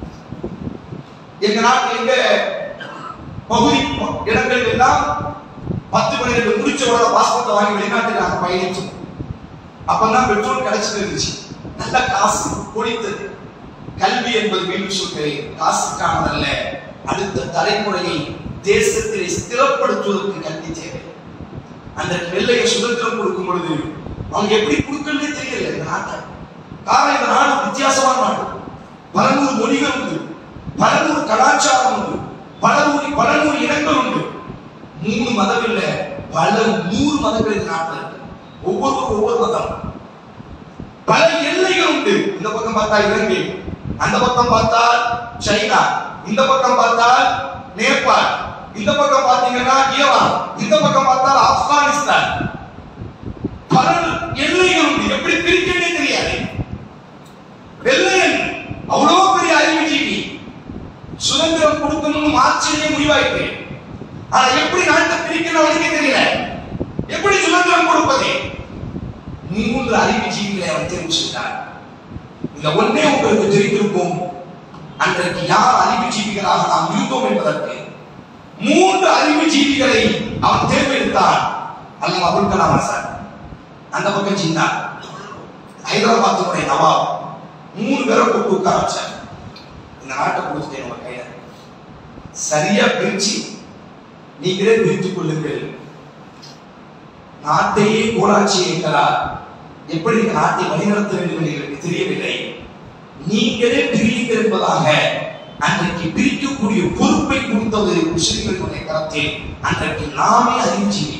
எங்க நாட்டு எங்க பகுதி இடங்கள் எல்லாம் பத்து பன்னிரெண்டு முடிச்ச உடனே பாஸ்போர்ட் வாங்கி வெளிநாட்டுக்கு நாங்க பயணிச்சோம் அப்பதான் பெட்ரோல் கிடைச்சிட்டு இருந்துச்சு நல்ல காசு கொடித்தது கல்வி என்பது மீண்டும் சொல்கிறேன் காசுக்கானதல்ல அடுத்த தலைமுறையை தேசத்திலே ஸ்திரப்படுத்துவதற்கு கல்வி தேவை அந்த வெள்ளையை சுதந்திரம் கொடுக்கும் பொழுது அவங்க எப்படி கொடுக்கணும்னே தெரியல இந்த நாட்டை காரணம் இந்த நாடு வித்தியாசமான நாடு பல நூறு மொழிகள் உண்டு பல நூறு கலாச்சாரம் உண்டு பல நூறு பல நூறு இனங்கள் உண்டு மூணு மதம் இல்ல பல நூறு மதங்கள் இந்த நாட்டில் இருக்கு ஒவ்வொருவருக்கும் ஒவ்வொரு மதம் பல எல்லைகள் உண்டு இந்த பக்கம் பார்த்தா இலங்கை அந்த பக்கம் பார்த்தால் சைனா இந்த பக்கம் பார்த்தால் நேபாள் இந்த பக்கம் பார்த்தீங்கன்னா ஈரான் இந்த பக்கம் பார்த்தால் ஆப்கானிஸ்தான் பல எல்லைகள் உண்டு எப்படி பிரிக்கவே தெரியாது வெள்ளையன் அவ்வளவு பெரிய அறிவுஜீவி சுதந்திரம் கொடுக்கணும்னு ஆட்சியிலே முடிவாயிட்டு ஆனா எப்படி நாட்டை பிரிக்கணும் அவனுக்கே தெரியல எப்படி சுதந்திரம் கொடுப்பது மூன்று அறிவுஜீவிகளை அவன் தேர்வு செய்தார் இந்த ஒன்னே உங்களுக்கு தெரிந்திருக்கும் அன்றைக்கு யார் அறிவுஜீவிகளாக நாம் இருந்தோம் என்பதற்கு மூன்று அறிவுஜீவிகளை அவன் தேர்ந்தெடுத்தான் அல்லது அபுல் கலாம் ஆசான் அந்த பக்கம் சின்னா ஹைதராபாத்தினுடைய நவாப் மூணு பேரை கூப்பிட்டு உட்கார வச்சார் இந்த நாட்டை கொடுத்துட்டேன் உங்க கையில சரியா பிரிச்சு நீங்களே பிரித்துக் கொள்ளுங்கள் நாட்டையே கோலாட்சி இருக்கிறார் எப்படி இந்த நாட்டை வழிநடத்த வேண்டும் என்று எங்களுக்கு தெரியவில்லை நீங்களே பிரியுங்கள் என்பதாக அன்றைக்கு பிரிக்கக்கூடிய பொறுப்பை கொடுத்தது முஸ்லிம்களுடைய கரத்தில் அன்றைக்கு நாமே அறிவிச்சீங்க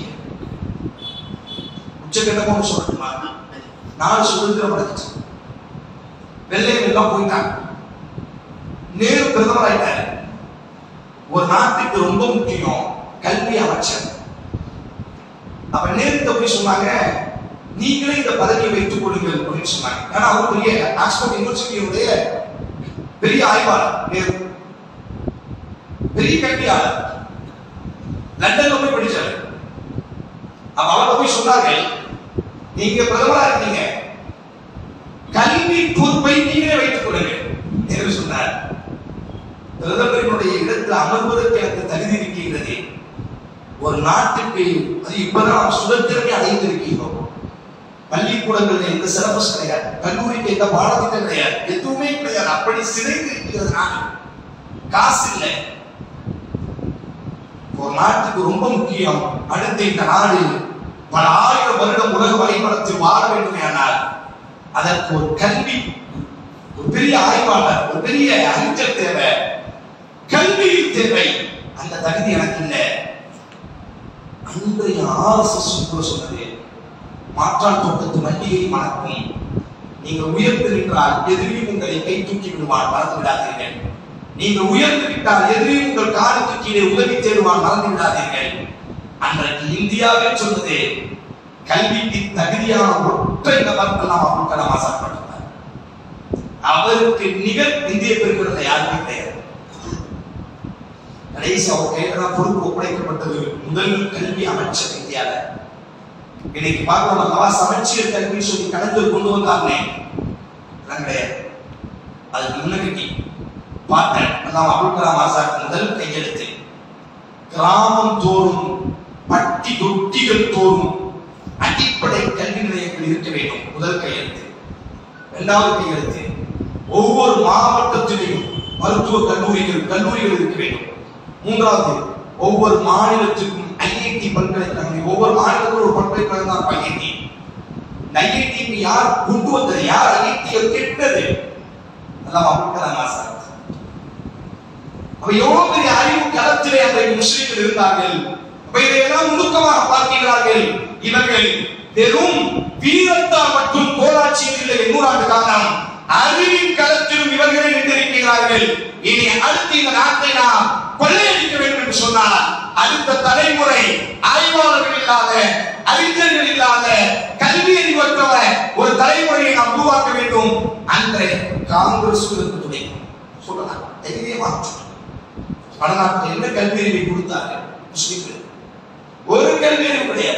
உச்சகட்டமாக சொல்லட்டுமா நாடு சுதந்திரம் அடைஞ்சிச்சு வெள்ளையன் எல்லாம் போயிட்டாங்க நேரு பிரதமர் ஆயிட்டாரு ஒரு நாட்டுக்கு ரொம்ப முக்கியம் கல்வி அமைச்சர் அப்ப நேருத்த போய் சொன்னாங்க நீங்களே இந்த பதவியை வைத்துக் கொள்ளுங்கள் அப்படின்னு சொன்னாங்க ஏன்னா அவர் பெரிய ஆக்ஸ்போர்ட் யூனிவர்சிட்டியுடைய பெரிய ஆய்வாளர் நேரு பெரிய கல்வியாளர் லண்டன்ல போய் படிச்சாரு அப்ப அவர்கிட்ட போய் சொன்னார்கள் நீங்க பிரதமரா இருக்கீங்க கல்வி பொறுப்பை நீங்களே வைத்துக் கொள்ளுங்கள் என்று சொன்னார் பிரதமரினுடைய இடத்தில் அமர்வதற்கு எனக்கு தகுதி இருக்கின்றது ஒரு நாட்டுக்கு அது இப்பதான் நாம் சுதந்திரமே அடைந்திருக்கிறோம் பள்ளிக்கூடங்கள்ல எந்த சிலபஸ் கிடையாது கல்லூரிக்கு எந்த பாடத்திட்டம் கிடையாது எதுவுமே கிடையாது அப்படி சிதைந்து இருக்கிறது நாடு காசு இல்லை ஒரு நாட்டுக்கு ரொம்ப முக்கியம் அடுத்த இந்த நாடு பல ஆயிரம் வருடம் உலக வரைபடத்தில் வாழ வேண்டுமேயானால் அதற்கு ஒரு கல்வி ஒரு பெரிய ஆய்வாளர் ஒரு பெரிய அறிஞர் தேவை கல்வி தேவை அந்த தகுதி எனக்கு இல்லை அன்றைய ஆர்எஸ்எஸ் கூட சொன்னது மாற்றான் தோட்டத்து மல்லிகை மணக்கும் நீங்கள் உயர்ந்து நின்றால் எதிரி உங்களை கை தூக்கி விடுவான் மறந்து விடாதீர்கள் நீங்கள் உயர்ந்து விட்டால் எதிரி உங்கள் காலுக்கு கீழே உதவி தேடுவான் மறந்து விடாதீர்கள் அன்றைக்கு இந்தியாவே சொன்னது கல்விக்கு தகுதியான ஒற்றை நபர் எல்லாம் அப்துல் கலாம் ஆசாத் பட்டிருந்தார் அவருக்கு நிகர் இந்திய பெருங்கடல யாருமே கிடையாது கடைசி அவர் கையில தான் பொறுப்பு ஒப்படைக்கப்பட்டது முதல் கல்வி அமைச்சர் இந்தியால இன்னைக்கு பார்க்கலாம் நவா சமச்சீர் கல்வி சொல்லி கலந்து கொண்டு வந்தாங்களே அதெல்லாம் கிடையாது அதுக்கு முன்னாடி பார்த்தேன் அதான் அப்துல் கலாம் ஆசாத் முதல் கையெழுத்து கிராமம் தோறும் பட்டி தொட்டிகள் தோறும் அடிப்படை கல்வி நிலையங்கள் இருக்க வேண்டும் முதல் கையெழுத்து இரண்டாவது கையெழுத்து ஒவ்வொரு மாவட்டத்திலையும் மருத்துவ கல்லூரிகள் கல்லூரிகள் இருக்க வேண்டும் மூன்றாவது ஒவ்வொரு மாநிலத்துக்கும் ஐஐடி பல்கலைக்கழகம் ஒவ்வொரு மாநிலத்திலும் ஒரு பல்கலைக்கழகம் தான் ஐஐடி ஐஐடிக்கு யார் கொண்டு வந்தது யார் ஐஐடியை கெட்டது எல்லாம் அப்துல் சார் அப்ப எவ்வளவு பெரிய அறிவு களத்திலே அன்றைக்கு முஸ்லிம்கள் இருந்தார்கள் அப்ப இதையெல்லாம் நுணுக்கமாக பார்க்கிறார்கள் இவர்கள் வெறும் வீரத்தால் மட்டும் கோலாட்சியில் இல்லை நூறாண்டு காலம் அறிவின் களத்திலும் இவர்களை நின்றிருக்கிறார்கள் இனி அடுத்து இந்த நாட்டை நாம் கொள்ளையடிக்க வேண்டும் என்று சொன்னால் அடுத்த தலைமுறை ஆய்வாளர்கள் இல்லாத அறிஞர்கள் இல்லாத கல்வி அறிவற்றவ ஒரு தலைமுறையை நாம் உருவாக்க வேண்டும் அந்த காங்கிரஸ் துணை சொல்லலாம் தைரியமா வடநாட்டில் என்ன கல்வி அறிவை கொடுத்தார்கள் முஸ்லிம்கள் ஒரு கல்வி அறிவு கிடையாது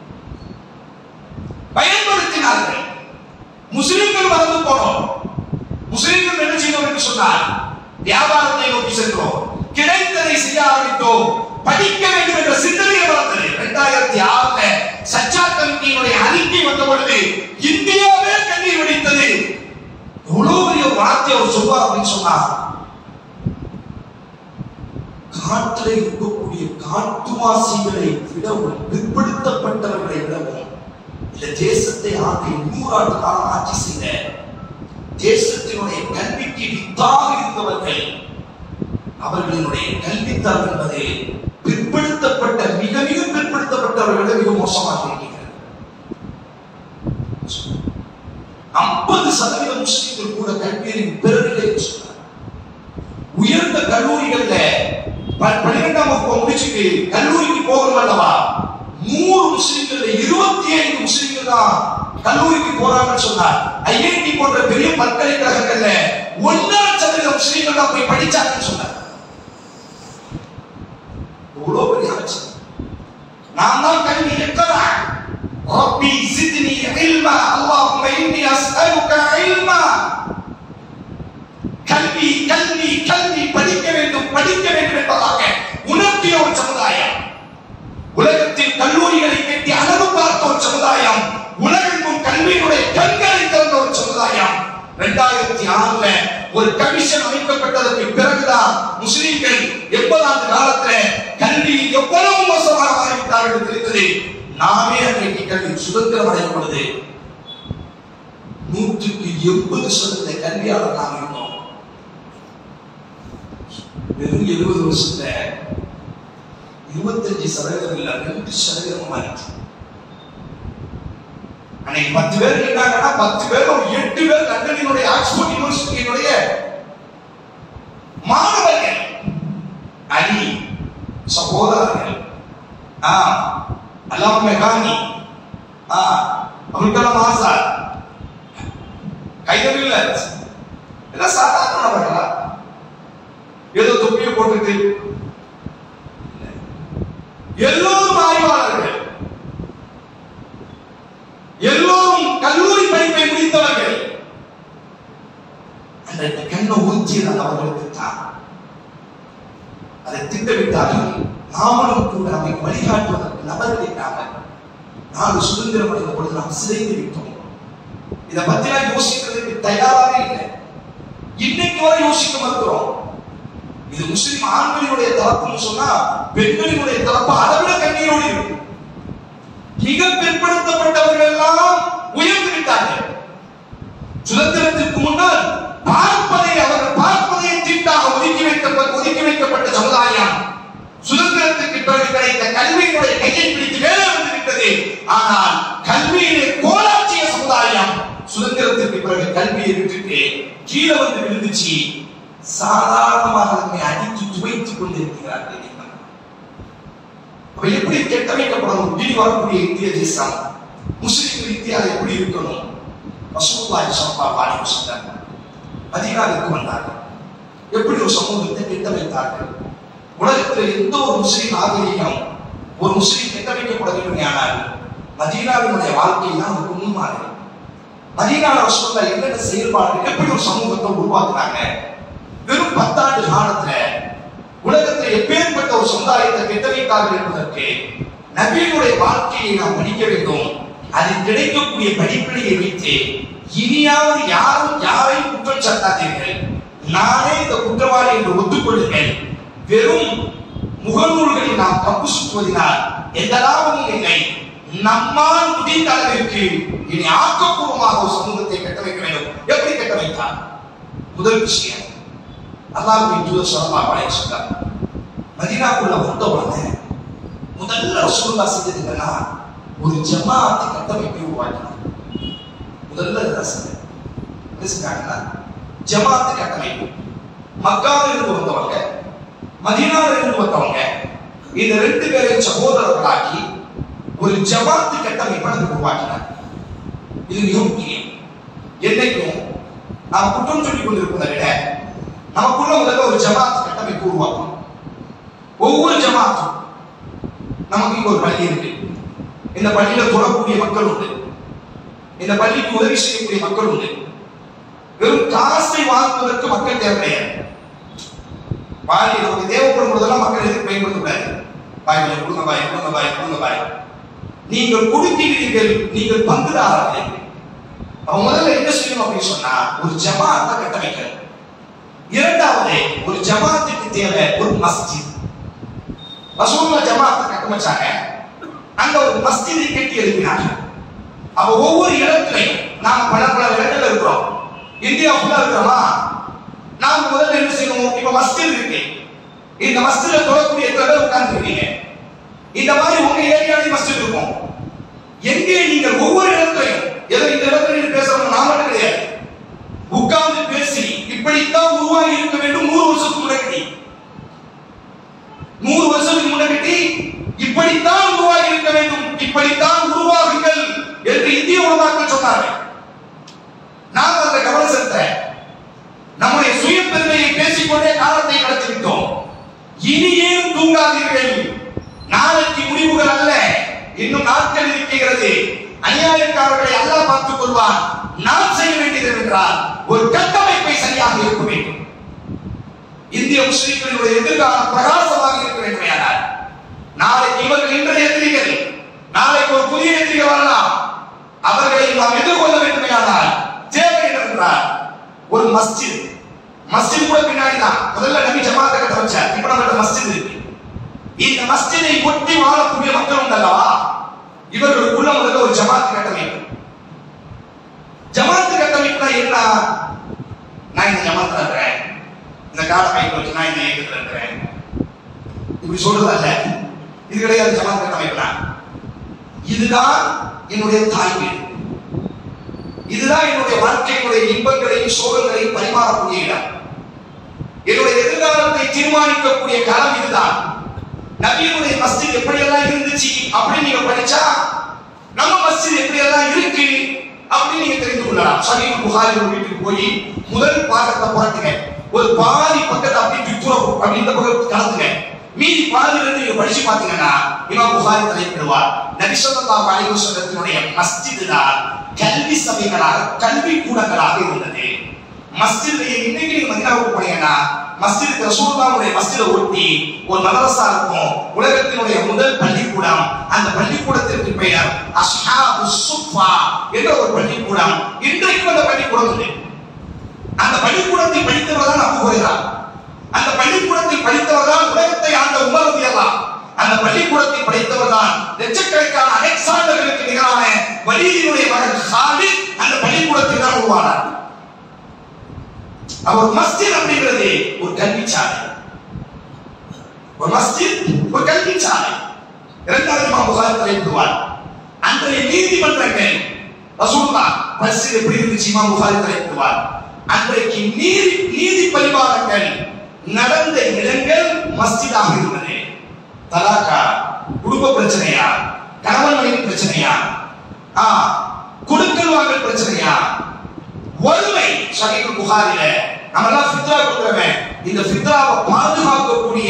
பயன்படுத்தினார்கள் முஸ்லிம்கள் மறந்து போனோம் முஸ்லிம்கள் என்ன செய்தோம் என்று சொன்னால் வியாபாரத்தை நோக்கி சென்றோம் கிடைத்ததை செய்ய ஆரம்பித்தோம் படிக்க வேண்டும் என்ற சிந்தனை வளர்ந்தது இரண்டாயிரத்தி ஆறுல சச்சா கமிட்டியினுடைய அறிக்கை வந்த பொழுது இந்தியாவே கண்ணீர் வெடித்தது எவ்வளவு பெரிய ஒரு வார்த்தை அவர் சொல்வார் அப்படின்னு சொன்னார் காற்றில் இருக்கக்கூடிய காட்டுவாசிகளை விடவும் பிற்படுத்தப்பட்டவர்களை விடவும் இந்த தேசத்தை ஆண்டு நூறாண்டு காலம் ஆட்சி செய்த தேசத்தினுடைய கல்விக்கு வித்தாக இருந்தவர்கள் அவர்களினுடைய கல்வித்தரம் என்பது பிற்படுத்தப்பட்ட மிக மிக பிற்படுத்தப்பட்டவர்களை மிக மோசமாக இருக்கிறது ஐம்பது சதவீத முஸ்லிம்கள் கூட கல்வியின் பெருநிலை சொன்னார் உயர்ந்த கல்லூரிகள்ல ப- பன்னிரெண்டாம் வகுப்பு முடிச்சுட்டு கல்லூரிக்கு போகிறோம் அல்லவா நூறு முஸ்லிம்கள் இருபத்தி ஐந்து முஸ்லிம்கள் தான் கல்லூரிக்கு போறாங்கன்னு சொன்னார் ஐஐடி போன்ற பெரிய பல்கலைக்கழகங்கள்ல ஒன்றரை சதவீத முஸ்லிம்கள் தான் போய் படிச்சாங்கன்னு சொன்னார் எவ்வளவு பெரிய ஆட்சி நான் தான் கல்வி எத்தனா ரப்பி சித்னி இல்மா அல்லாஹும்ம இன்னி அஸ்அலுக இல்மா கல்வி கல்வி கல்வி படிக்க வேண்டும் படிக்க வேண்டும் என்பதாக உணர்த்திய ஒரு சமுதாயம் உலகத்தில் கல்லூரிகளை கட்டி அழகு பார்த்த ஒரு சமுதாயம் உலகெங்கும் கல்வியினுடைய கண்களை திறந்த ஒரு சமுதாயம் இரண்டாயிரத்தி ஆறுல ஒரு கமிஷன் அமைக்கப்பட்டதற்கு பிறகுதான் முஸ்லிம்கள் எண்பதாண்டு காலத்துல கல்வி எவ்வளவு மோசமாக ஆரம்பித்தார்கள் என்று தெரிந்தது நாமே அன்றைக்கு கல்வி சுதந்திரம் அடையும் பொழுது நூற்றுக்கு எண்பது சதவீத கல்வியாளர் நாம் இருந்தோம் வெறும் எழுபது வருஷத்துல இருபத்தஞ்சு சதவீதம் இல்ல ரெண்டு சதவீதம் மாறிச்சு அன்னைக்கு பத்து பேர் இருந்தாங்கன்னா பத்து பேர் ஒரு எட்டு பேர் லண்டனினுடைய ஆக்ஸ்போர்ட் யூனிவர்சிட்டியினுடைய மாணவர்கள் அலி சகோதரர்கள் ஆ அல்லாம் மெகானி ஆ அப்துல் கலாம் ஆசாத் கைதவில்லை எல்லாம் சாதாரணமானவர்களா ஏதோ தொப்பியை போட்டுட்டு எல்லோரும் ஆய்வாளர்கள் எல்லோரும் கல்லூரி படிப்பை முடித்தவர்கள் அந்த கண்ணை ஊற்றியது அவர்களுக்கு தான் அதை திட்டமிட்டார்கள் நாமளும் கூட நம்மை வழிகாட்டுவதற்கு நபர்கள் இல்லாமல் நாடு சுதந்திரம் அடைந்த பொழுது நாம் சிதைந்து விட்டோம் இதை பத்தி நான் யோசிக்கிறதுக்கு தயாராகவே இல்லை இன்னைக்கு வரை யோசிக்க மறுக்கிறோம் இது முஸ்லிம் ஆண்களினுடைய தரப்புன்னு சொன்னா பெண்களினுடைய தரப்பு அதை விட கண்ணீரோடு இருக்கு மிக பிற்படுத்தப்பட்டவர்கள் எல்லாம் உயர்ந்து விட்டார்கள் சுதந்திரத்திற்கு முன்னால் பார்ப்பதை அவர்கள் பார்ப்பதை தீட்டாக ஒதுக்கி வைக்கப்பட்ட ஒதுக்கி வைக்கப்பட்ட சமுதாயம் சுதந்திரத்துக்கு பிறகு கிடைத்த கல்வியினுடைய கையை பிடித்து வேலை வந்து விட்டது ஆனால் கல்வியிலே கோலாட்சிய சமுதாயம் சுதந்திரத்திற்கு பிறகு கல்வியை விட்டுட்டு கீழே வந்து விழுந்துச்சு சாதாரணமாக நம்மை அடித்து துவைத்துக் கொண்டிருக்கிறார்கள் அப்ப எப்படி கெட்டமைக்கப்படணும் இனி வரக்கூடிய இந்திய தேசம் முஸ்லிம்கள் இந்தியாவில் எப்படி இருக்கணும் ரசூலுல்லாஹி ஸல்லல்லாஹு அலைஹி வஸல்லம் மதீனாவிற்கு வந்தார்கள் எப்படி ஒரு சமூகத்தை கெட்டமைத்தார்கள் உலகத்தில் எந்த ஒரு முஸ்லிம் நாகரிகம் ஒரு முஸ்லிம் கெட்டமைக்கப்பட வேண்டுமையானால் மதீனாவினுடைய வாழ்க்கை தான் அவருக்கு முன்மாதிரி மதீனால ரசூலுல்லாஹ் என்னென்ன செயல்பாடுகள் எப்படி ஒரு சமூகத்தை உருவாக்குனாங்க வெறும் பத்தாண்டு காலத்துல உலகத்தில் எப்பேற்பட்ட ஒரு சமுதாயத்தை கெட்டவைத்தார்கள் என்பதற்கு நபியினுடைய வாழ்க்கையை நாம் படிக்க வேண்டும் அதில் கிடைக்கக்கூடிய படிப்பினையை வைத்து இனியாவது யாரும் யாரையும் குற்றம் சாட்டாதீர்கள் நானே இந்த குற்றவாளி என்று ஒத்துக்கொள்ளுங்கள் வெறும் முகநூல்களில் நாம் கப்பு சுற்றுவதனால் எந்த லாபமும் இல்லை நம்மால் முடிந்த அளவிற்கு இனி ஆக்கப்பூர்வமாக ஒரு சமூகத்தை கட்டமைக்க வேண்டும் எப்படி கட்டமைத்தார் முதல் விஷயம் அல்லாஹ்வின் தூதர் ஸல்லல்லாஹு அலைஹி வஸல்லம் மதீனாக்குள்ள வந்த உடனே முதல்ல ரசூலுல்லாஹ் செஞ்சது என்னன்னா ஒரு ஜமாஅத்தை கட்டமைப்பை உருவாக்கினார் முதல்ல இதுதான் செஞ்சார் என்ன செஞ்சாங்கன்னா ஜமாஅத்து கட்டமைப்பு மக்காவில் இருந்து வந்தவங்க மதீனாவில் இருந்து வந்தவங்க இந்த ரெண்டு பேரையும் சகோதரர்களாக்கி ஒரு ஜமாத்து கட்டமைப்பை அதுக்கு உருவாக்கினார் இது மிக முக்கியம் என்னைக்கும் நாம் குற்றம் சொல்லிக் கொண்டிருப்பதை விட நமக்குள்ள முதல்ல ஒரு ஜமாத் கட்டமைப்பு உருவாக்கணும் ஒவ்வொரு ஜமாத்தும் நமக்கு இங்க ஒரு பள்ளி இருக்கு இந்த பள்ளியில தொடரக்கூடிய மக்கள் உண்டு இந்த பள்ளிக்கு உதவி செய்யக்கூடிய மக்கள் உண்டு வெறும் காசை வாங்குவதற்கு மக்கள் தேவை கிடையாது பாய் நமக்கு தேவைப்படும் போதெல்லாம் மக்கள் எதுக்கு பயன்படுத்தக்கூடாது பாய் கொஞ்சம் கொடுங்க பாய் கொடுங்க பாய் கொடுங்க பாய் நீங்கள் கொடுக்கிறீர்கள் நீங்கள் பங்குதாரர்கள் அவ முதல்ல என்ன செய்யணும் அப்படின்னு சொன்னா ஒரு ஜமாத்தை கட்டமைக்கணும் இரண்டாவது ஒரு ஜமாத்துக்கு தேவை ஒரு மஸ்ஜித் ரசூலுல்லா ஜமாத்தை கட்டமைச்சாங்க அங்க ஒரு மஸ்ஜிதை கட்டி எழுப்பினாங்க அப்ப ஒவ்வொரு இடத்துலையும் நாம பல பல இடங்கள்ல இருக்கிறோம் இந்தியா ஃபுல்லா இருக்கிறோமா நாம முதல்ல என்ன செய்யணும் இப்ப மஸ்ஜித் இருக்கு இந்த மஸ்ஜித்ல தொழக்கூடிய எத்தனை பேர் உட்கார்ந்துருக்கீங்க இந்த மாதிரி உங்க ஏரியாலையும் மஸ்ஜித் இருக்கும் எங்கே நீங்கள் ஒவ்வொரு இடத்துலையும் ஏதோ இந்த இடத்துல நீங்க பேசுறவங்க நான் மட்டும் கிடையாது உட்கார்ந்து பேசி இப்படித்தான் உருவாகி இருக்க வேண்டும் நூறு வருஷத்துக்கு முன்னாடி நூறு வருஷத்துக்கு முன்னாடி இப்படித்தான் உருவாகி இருக்க வேண்டும் இப்படித்தான் உருவாகுங்கள் என்று இந்திய உலமாக்கள் சொன்னார்கள் நாம் அந்த கவனம் செலுத்த நம்முடைய சுய பெருமையை பேசிக்கொண்டே காலத்தை கடத்தி விட்டோம் இனி ஏன் தூங்காதீர்கள் நாளைக்கு முடிவுகள் அல்ல இன்னும் நாட்கள் இருக்கிறது அநியாயக்காரர்களை அல்லாஹ் பார்த்துக் கொள்வான் நாம் செய்ய வேண்டியது என்றால் ஒரு கட்டமைப்பை சரியாக இருக்க வேண்டும் இந்திய முஸ்லிம்களுடைய எதிர்காலம் பிரகாசமாக இருக்க வேண்டுமையானால் நாளைக்கு இவர்கள் இன்றைய எதிரிகள் நாளைக்கு ஒரு புதிய எதிரிகள் வரலாம் அவர்களை நாம் எதிர்கொள்ள வேண்டுமையானால் தேவை என்றால் ஒரு மஸ்ஜித் மஸ்ஜித் கூட பின்னாடி தான் முதல்ல நபி ஜமாத்தை கட்ட வச்சார் இப்ப நம்மகிட்ட மஸ்ஜித் இருக்கு இந்த மஸ்ஜிதை ஒட்டி வாழக்கூடிய மக்கள் உண்டல்லவா இவர்களுக்குள்ள முதல்ல ஒரு ஜமாத் கட்டமைப்பு ஜமாத்து கட்டமைப்புனா என்ன நான் இந்த ஜமாத்துல இருக்கிறேன் இந்த கால கைக்கு வச்சு நான் இந்த இயக்கத்துல இருக்கிறேன் இப்படி சொல்றது அல்ல இது கிடையாது ஜமாத் கட்டமைப்புனா இதுதான் என்னுடைய தாய் வீடு இதுதான் என்னுடைய வாழ்க்கையினுடைய இன்பங்களையும் சோகங்களையும் பரிமாறக்கூடிய இடம் என்னுடைய எதிர்காலத்தை தீர்மானிக்கக்கூடிய களம் இதுதான் நபியினுடைய மஸ்ஜித் எப்படியெல்லாம் இருந்துச்சு அப்படின்னு நீங்க படிச்சா நம்ம மஸ்ஜித் எப்படியெல்லாம் இருக்கு அப்படின்னு நீங்க தெரிந்து கொள்ளலாம் சஹீஹ் புகாரி ஒரு வீட்டுக்கு போய் முதல் பாகத்தை புரட்டுங்க ஒரு பாதி பக்கத்தை அப்படி தூரம் அப்படி இந்த பக்கம் கலந்துங்க மீதி பாதியில இருந்து நீங்க படிச்சு பாத்தீங்கன்னா இமாம் புகாரி தலைப்பிடுவார் நபி ஸல்லல்லாஹு அலைஹி வஸல்லத்தினுடைய மஸ்ஜித் தான் கல்வி சபைகளாக கல்வி கூடங்களாக இருந்தது மஸ்ஜித் இன்னைக்கு நீங்க மதீனாவுக்கு போனீங்கன்னா மஸ்ஜித் ரசூலுல்லாஹ்வுடைய மஸ்ஜிதை ஒட்டி ஒரு மதரசா இருக்கும் உலகத்தினுடைய முதல் பள்ளிக்கூடம் அந்த பள்ளிக்கூடத்திற்கு பெயர் அஸ்ஹாபு சுஃபா என்ற ஒரு பள்ளிக்கூடம் இன்றைக்கும் அந்த பள்ளிக்கூடம் இல்லை அந்த பள்ளிக்கூடத்தை படித்தவர் தான் அபு ஹுரைரா அந்த பள்ளிக்கூடத்தை படித்தவர் தான் உலகத்தை ஆண்ட உமர் ரலியல்லாஹு அந்த பள்ளிக்கூடத்தை படித்தவர் தான் லட்சக்கணக்கான அலெக்சாண்டர்களுக்கு நிகரான வலீதினுடைய மகன் ஹாலித் அந்த பள்ளிக்கூடத்தில் தான் உருவானார் அவர் மஸ்ஜித் அப்படிங்கிறது ஒரு கல்விச்சாலை ஒரு மஸ்ஜித் ஒரு கல்விச்சாலை இரண்டாவது இமாம் புகாரி தலைப்பிடுவார் அன்றைய நீதிமன்றங்கள் ரசூலுல்லாஹ் மஸ்ஜித் எப்படி இருந்துச்சு இமாம் புகாரி தலைப்பிடுவார் அன்றைக்கு நீதி நீதி பரிமாறங்கள் நடந்த இடங்கள் மஸ்ஜிதாக இருந்தது தலாக்கா குடும்ப பிரச்சனையா கணவன் மனைவி பிரச்சனையா ஆ கொடுக்கல் வாங்கல் பிரச்சனையா வறுமை சஹீஹ் புகாரில நம்ம எல்லாம் ஃபித்ரா கொடுக்கிறவன் இந்த ஃபித்ராவை பாதுகாக்கக்கூடிய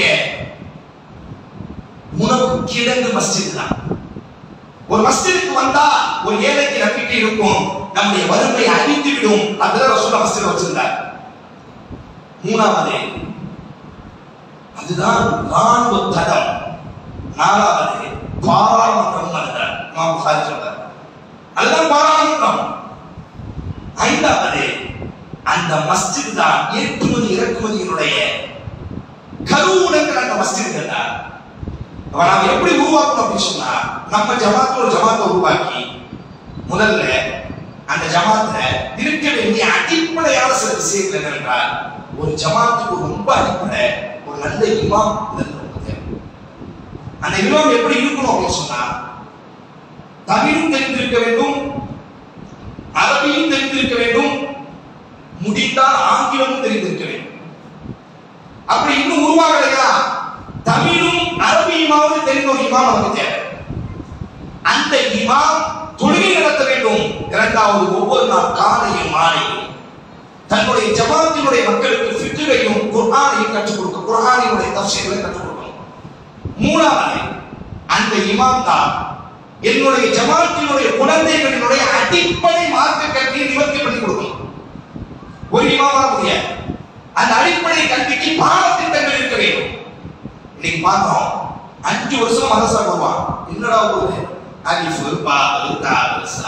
உணவு கிடங்கு மஸ்ஜித் தான் ஒரு மஸ்ஜிதுக்கு வந்தா ஒரு ஏழைக்கு நம்பிக்கை இருக்கும் நம்முடைய வறுமை அழிந்து விடும் அதுதான் ரசூலா மஸ்ஜித் வச்சிருந்தார் மூணாவது அதுதான் ராணுவ தடம் நாலாவது பாராளுமன்றம் அதுதான் இமாம் புகாரி சொல்றார் அதுதான் பாராளுமன்றம் ஐந்தாவது அந்த மஸ்ஜித் தான் ஏற்றுமதி இறக்குமதியினுடைய கருவுடங்கிற அந்த மஸ்ஜித்கள் தான் அப்ப நாம் எப்படி உருவாக்கணும் அப்படின்னு சொன்னா நம்ம ஜமாத்து ஒரு ஜமாத்தை உருவாக்கி முதல்ல அந்த ஜமாத்துல இருக்க வேண்டிய அடிப்படையான சில விஷயங்கள் என்னவென்றால் ஒரு ஜமாத்துக்கு ரொம்ப அடிப்படை ஒரு நல்ல இமாம் இதற்கு ரொம்ப தேவை அந்த இமாம் எப்படி இருக்கணும் அப்படின்னு சொன்னா தமிழும் தெரிந்திருக்க வேண்டும் அரபியும் தெரிந்திருக்க வேண்டும் முடிந்தால் ஆங்கிலமும் தெரிந்திருக்க வேண்டும் அப்படி இன்னும் உருவாகலையா தமிழும் அரபியுமாவது தெரிந்த ஒரு இமாம் நமக்கு தேவை அந்த இமாம் தொழுகை நடத்த வேண்டும் இரண்டாவது ஒவ்வொரு நாள் காலையும் மாலையும் தன்னுடைய ஜமாத்தினுடைய மக்களுக்கு ஃபிக்ரையும் குர்ஆனையும் கற்றுக் கொடுக்க குர்ஆனினுடைய தஃசீரை கற்றுக் கொடுக்கணும் மூணாவது அந்த இமாம் தான் என்னுடைய ஜமாத்தினுடைய குழந்தைகளினுடைய அடிப்படை மார்க்க கல்வியை நிவர்த்தி பண்ணி கொடுக்கணும் ஒரு இமாமா முடியாது அந்த அடிப்படை கல்விக்கு பாடத்திட்டங்கள் இருக்க வேண்டும் இன்னைக்கு பார்த்தோம் அஞ்சு வருஷம் மதரசா வருவான் என்னடா போகுது அலிஃபு பாபு தாபு சா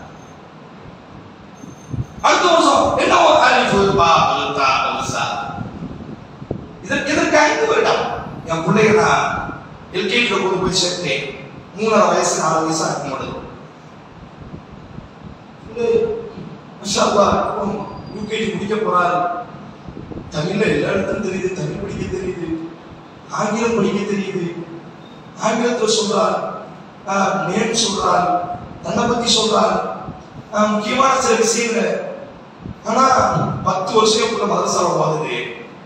அடுத்த வருஷம் என்ன ஒரு அலிஃபு பாபு தாபு சா இதற்கு எதற்கு ஐந்து வருடம் என் பிள்ளைங்க நான் எல்கேஜியில் கொண்டு போய் சேர்த்தேன் மூணரை வயசு நாலு வயசா இருக்கும் பொழுது யூகேஜி முடிக்க போறாரு தமிழ்ல எல்லா இடத்தும் தெரியுது தமிழ் படிக்க தெரியுது ஆங்கிலம் படிக்க தெரியுது ஆங்கிலத்தில் சொல்றார் நேம் சொல்றார் தன்னை பத்தி சொல்றார் ஆஹ் முக்கியமான சில விஷயங்கள் ஆனா பத்து வருஷத்துக்குள்ள மதரசாவை வாங்குது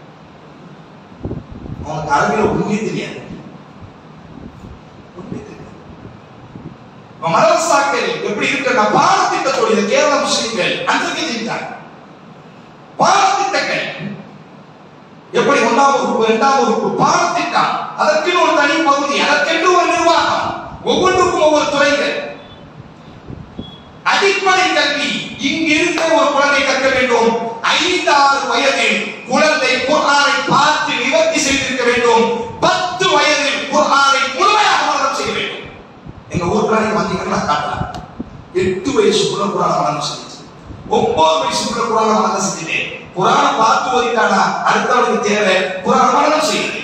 அவனுக்கு அரபியில் ஒண்ணுமே தெரியாது ஒண்ணுமே தெரியாது இப்ப மதரசாக்கள் எப்படி இருக்கிற பாடத்திட்டத்தோட இந்த கேரள முஸ்லிம்கள் அன்றைக்கு செஞ்சாங்க பாடத்திட்டங்கள் எப்படி ஒன்றாம் வகுப்பு இரண்டாம் வகுப்பு பாடத்திட்டம் அதற்கென்று ஒரு தனி பகுதி அதற்கென்று ஒரு நிர்வாகம் ஒவ்வொன்றுக்கும் ஒவ்வொரு துறைகள் அடிப்படை கல்வி இங்கு இருக்க ஒரு குழந்தை கற்க வேண்டும் ஐந்து ஆறு வயதில் குழந்தை குர்ஆனை பார்த்து நிவர்த்தி செய்திருக்க வேண்டும் பத்து வயதில் குர்ஆனை முழுமையாக மனனம் செய்ய வேண்டும் எங்க ஊர்ல நீங்க வந்தீங்கன்னா காட்டலாம் எட்டு வயசுக்குள்ள குரான மனனம் செஞ்சு ஒன்பது வயசுக்குள்ள குரான மனனம் செஞ்சுட்டேன் குரான பார்த்து ஓதிட்டானா அடுத்தவனுக்கு தேவை குரான மனனம் செய்யுது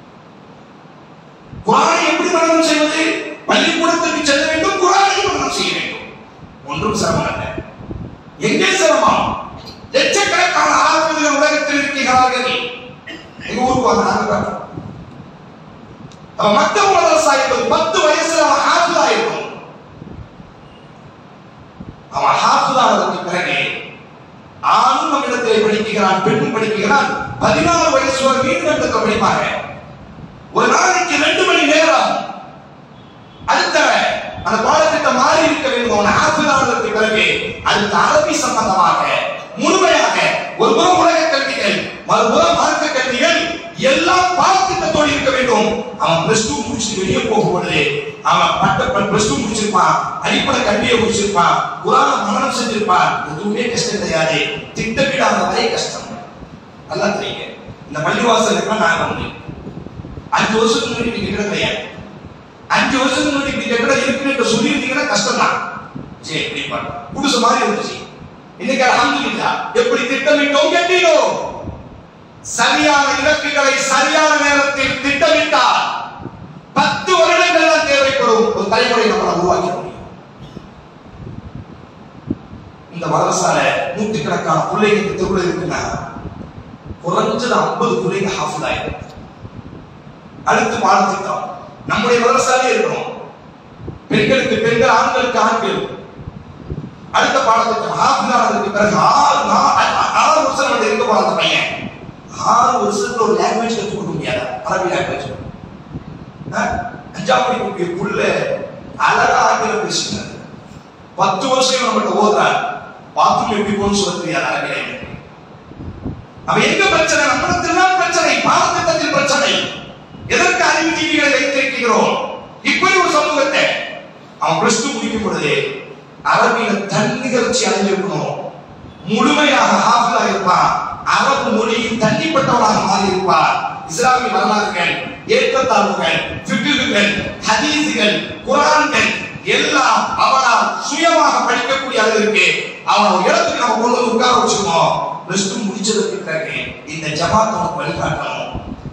குரானை எப்படி மனனம் செய்வது பள்ளிக்கூடத்திற்கு செல்ல வேண்டும் குரானை மனனம் செய்ய வேண்டும் ஒன்றும் சிரமம் அல்ல எங்கே சிரமம் லட்சக்கணக்கான ஆசிரியர்கள் உலகத்தில் இருக்கிறார்கள் எங்க ஊருக்கு வாங்க நாங்க காட்டுறோம் அப்ப மத்த மதரசா என்பது பத்து வயசுல அவன் ஹாஃபிதா இருக்கும் அவன் ஹாஃபிதானதற்கு பிறகு ஆணும் நம்மிடத்தில் படிக்கிறான் பெண்ணும் படிக்கிறான் பதினாறு வயசு வரை வீடுகளுக்கு படிப்பாங்க ஒரு நாளைக்கு ரெண்டு மணி நேரம் அடுத்த அந்த பாடத்திட்டம் மாறி இருக்க வேண்டும் அவன் ஆசிரியர்களுக்கு பிறகு அடுத்த அரபி சம்பந்தமாக முழுமையாக ஒரு புறம் உலக கல்விகள் மறுபுறம் மார்க்க கல்விகள் எல்லாம் பாடத்திட்டத்தோடு இருக்க வேண்டும் அவன் பிளஸ் டூ முடிச்சுட்டு வெளியே போகும் பொழுது அவன் பட்ட பிளஸ் டூ முடிச்சிருப்பான் அடிப்படை கல்வியை முடிச்சிருப்பான் குரான மனனம் செஞ்சிருப்பான் எதுவுமே கஷ்டம் கிடையாது திட்டமிடாத வரை கஷ்டம் நல்லா தெரியுங்க இந்த பள்ளிவாசலுக்கு நான் வந்து அஞ்சு வருஷத்துக்கு முன்னாடி இப்படி கட்டிடம் கிடையாது அஞ்சு வருஷத்துக்கு முன்னாடி இப்படி கட்டிடம் இருக்குன்னு என்று சொல்லியிருந்தீங்கன்னா கஷ்டம் தான் சரி இப்படி பண்ண புதுசு மாதிரி இருந்துச்சு இன்னைக்கு அலமதுல்லா எப்படி திட்டமிட்டோம் கட்டினோம் சரியான இலக்குகளை சரியான நேரத்தில் திட்டமிட்டால் பத்து வருடங்கள் தான் தேவைப்படும் ஒரு தலைமுறை நம்மளால் உருவாக்க முடியும் இந்த மதரசால நூற்றுக்கணக்கான பிள்ளைங்க இந்த தெருவில் இருக்குன்னா குறைஞ்சது ஐம்பது பிள்ளைங்க ஹாஃபில் ஆயிடும் அடுத்து பாடத்திட்டம் நம்முடைய மதரசாலே இருக்கணும் பெண்களுக்கு பெண்கள் ஆண்களுக்கு ஆண்கள் அடுத்த பாடத்திட்டம் ஹாஃபில் ஆனதுக்கு பிறகு ஆறு நா- ஆ- ஆறு வருஷம் வந்து இருக்க போற அந்த பையன் ஆறு வருஷத்துல ஒரு லாங்குவேஜ் கற்றுக் கொடுக்க முடியாதா அரபி லாங்குவேஜ் அஞ்சாம் படிக்கக்கூடிய புள்ள அழகா ஆங்கிலம் பேசுகிறார் பத்து வருஷம் நம்மகிட்ட ஓதுறார் பாத்ரூம் எப்படி போகணும்னு சொல்ல தெரியாது அரபில அவன் எங்க பிரச்சனை நம்மிடத்தில் தான் பிரச்சனை பாடத்திட்டத்தில் பிரச்சனை எதற்கு அறிவு ஜீவிகளை வைத்திருக்கிறோம் இப்படி ஒரு சமூகத்தை அவன் பிளஸ் டூ முடிக்கும் பொழுது அரபியில தன்னிகழ்ச்சி அடைஞ்சிருக்கணும் முழுமையாக ஹாஃபிலா இருப்பான் அரபு மொழியில் தள்ளிப்பட்டவனாக மாறி இருப்பார் இஸ்லாமிய வரலாறுகள் ஏற்றத்தாழ்வுகள் ஃபிக்குகள் ஹதீஸுகள் குரான்கள் எல்லாம் அவனால் சுயமாக படிக்கக்கூடிய அளவிற்கு அவன் ஒரு இடத்துக்கு நம்ம கொண்டு வந்து உட்கார வச்சிருக்கோம் பிளஸ் டூ முடிச்சதுக்கு பிறகு இந்த ஜமாத் உனக்கு வழிகாட்டணும்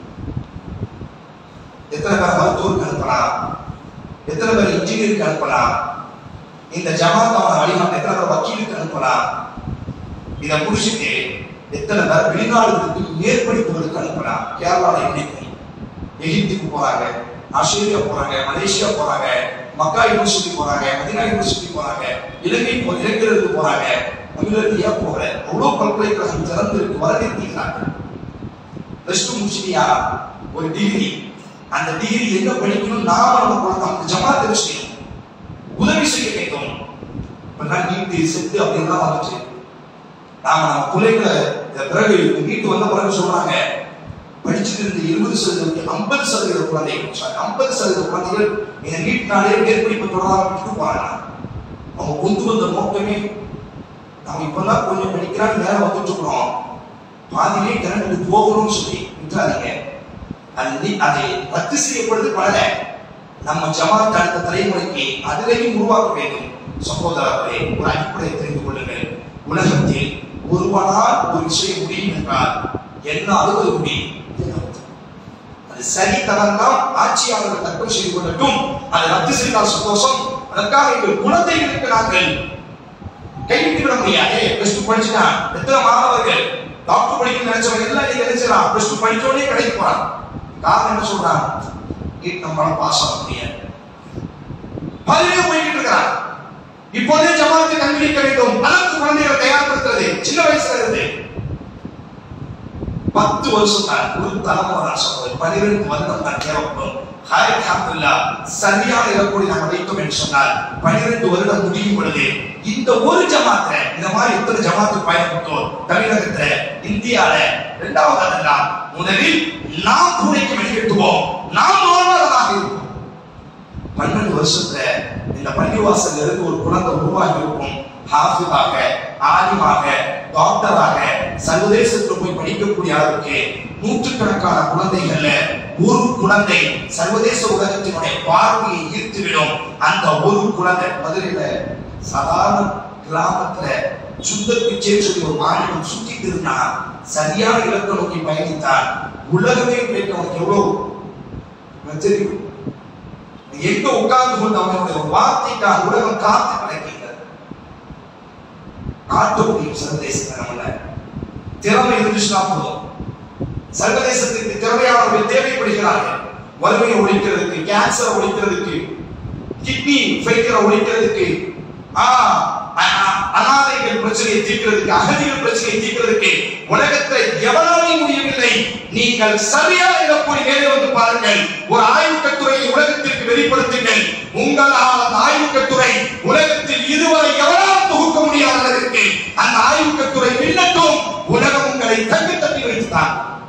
எத்தனை பேர் மருத்துவருக்கு அனுப்பலாம் எத்தனை பேர் இன்ஜினியருக்கு அனுப்பலாம் இந்த ஜமாத் அவனை வழிகாட்ட எத்தனை பேர் வக்கீலுக்கு அனுப்பலாம் இதை முடிச்சுட்டு எத்தனை பேர் வெளிநாடுகளுக்கு மேற்படிப்புகளுக்கு அனுப்பலாம் கேரளாவில் இன்னைக்கும் எகிப்துக்கு போறாங்க ஆஸ்திரேலியா போறாங்க மலேசியா போறாங்க மக்கா யூனிவர்சிட்டி போறாங்க மதினா யூனிவர்சிட்டி போறாங்க இலங்கை போ- இலங்கைக்கு போறாங்க தமிழருக்கு ஏன் போகிற அவ்வளவு பல்கலைக்கழகம் திறந்து இருக்கு வரவேற்கிறாங்க பிளஸ் டூ முடிச்சிட்டியா ஒரு டிகிரி அந்த டிகிரி எங்க படிக்கணும் நாம நம்ம குழந்தை நமக்கு ஜமாத் விஷயம் உதவி செய்ய வேண்டும் இப்பெல்லாம் நீட்டு செட்டு அப்படின்லாம் வந்துச்சு நாம நம்ம பிள்ளைங்களை இந்த பிறகு வீட்டு வந்த பிறகு சொல்றாங்க படிச்சுட்டு இருந்த இருபது சதவீதம் ஐம்பது சதவீத குழந்தைகள் சாரி ஐம்பது சதவீத குழந்தைகள் இந்த நீட்டினாலே மேற்படிப்பு தொடராம விட்டுட்டு போறாங்க அவங்க கொண்டு வந்த நோக்கமே நம்ம இப்பதான் கொஞ்சம் படிக்கிறான்னு நேரம் வந்துட்டு இருக்கிறோம் பாதியிலே கிளம்பிட்டு போகணும்னு சொல்லி விட்டுறாதீங்க அது நீ- அதை ரத்து செய்யப்படுது பல நம்ம ஜமாத் அடுத்த தலைமுறைக்கு அதிலையும் உருவாக்க வேண்டும் சகோதரர்களே ஒரு அடிப்படையை தெரிந்து கொள்ளுங்கள் உலகத்தில் ஒருவனால் ஒரு விஷயம் முடியும் என்றால் என்ன அறுபது முடியும் அது சரி தவறெல்லாம் ஆட்சியாளர்கள் தர்க்கம் செய்து கொள்ளட்டும் அதை ரத்து செய்தால் சந்தோஷம் அதற்காக எங்கள் குழந்தைகளுக்கு நாங்கள் கைவிட்டு விட முடியாது பிளஸ் டூ படிச்சுட்டான் எத்தனை மாணவர்கள் டாக்டர் படிக்க நினைச்சவங்க எல்லாம் நீங்க நினைச்சலாம் பிளஸ் டூ படிச்சோடனே கடைக்கு போறான் காரணம் என்ன சொல்றான் நீட் நம்மளால பாஸ் ஆக முடியாது பதிலே போய்கிட்டு இருக்கிறான் இப்போதே ஜமாத்து கண்டுபிடிக்க வேண்டும் அதற்கு குழந்தைகளை தயார்படுத்துறது சின்ன வயசுல இருந்து பத்து வருஷம் தான் ஒரு தலைமுறை நான் சொல்றேன் பனிரெண்டு வருடம் தான் தேவைப்படும் ஹாய் அல்ஹம்துலில்லா சரியான இலக்கோடி நாங்கள் வைத்தோம் என்று சொன்னால் பனிரெண்டு வருடம் முடியும் பொழுது இந்த ஒரு ஜமாத்தை இந்த மாதிரி எத்தனை ஜமாத்து பயன்பட்டோம் தமிழகத்துல இந்தியால இரண்டாவது அதெல்லாம் முதலில் நாம் பூனைக்கு வெளியேற்றுவோம் நாம் நோயாளராக இருப்போம் பன்னெண்டு வருஷத்துல இந்த பள்ளிவாசல்ல இருந்து ஒரு குழந்தை உருவாகி இருக்கும் ஹாஃபிதாக ஆலிமாக டாக்டராக சர்வதேசத்துல போய் படிக்கக்கூடிய அளவுக்கு நூற்றுக்கணக்கான குழந்தைகள்ல ஒரு குழந்தை சர்வதேச உலகத்தினுடைய பார்வையை ஈர்த்துவிடும் அந்த ஒரு குழந்தை மதுரையில சாதாரண கிராமத்துல சுந்தர் பிச்சை சொல்லி ஒரு மாநிலம் சுத்திட்டு இருந்தா சரியான இலக்கை நோக்கி பயணித்தான் உலகமே கேட்க அவனுக்கு எவ்வளவு தெரியும் எங்க உட்கார்ந்து கொண்டு அவனுடைய ஒரு வார்த்தைக்காக உலகம் காத்து கிடக்கிறது காட்ட முடியும் சர்வதேசத்தை நம்மள திறமை இருந்துச்சுன்னா போதும் சர்வதேசத்துக்கு திறமையானவர்கள் தேவைப்படுகிறார்கள் வறுமையை ஒழிக்கிறதுக்கு கேன்சரை ஒழிக்கிறதுக்கு கிட்னி ஃபெயிலியரை ஒழிக்கிறதுக்கு ஆ, அ- அ- அனாதைகள் பிரச்சனையை தீர்க்கிறதுக்கு அகதிகள் பிரச்சனையை தீர்க்கிறதுக்கு உலகத்தை எவனாலையும் முடியவில்லை நீங்கள் சரியான இடப்போய் மேலே வந்து பாருங்கள் ஒரு ஆய்வு கட்டுரையை உலகத்திற்கு வெளிப்படுத்துங்கள் உங்களால் அந்த ஆய்வு கட்டுரை உலகத்தில் இதுவரை எவரால் தொகுக்க முடியாத அளவிற்கு அந்த ஆய்வு கட்டுரை மின்னட்டும் உலகம் உங்களை தங்கு தட்டி வைத்துதான்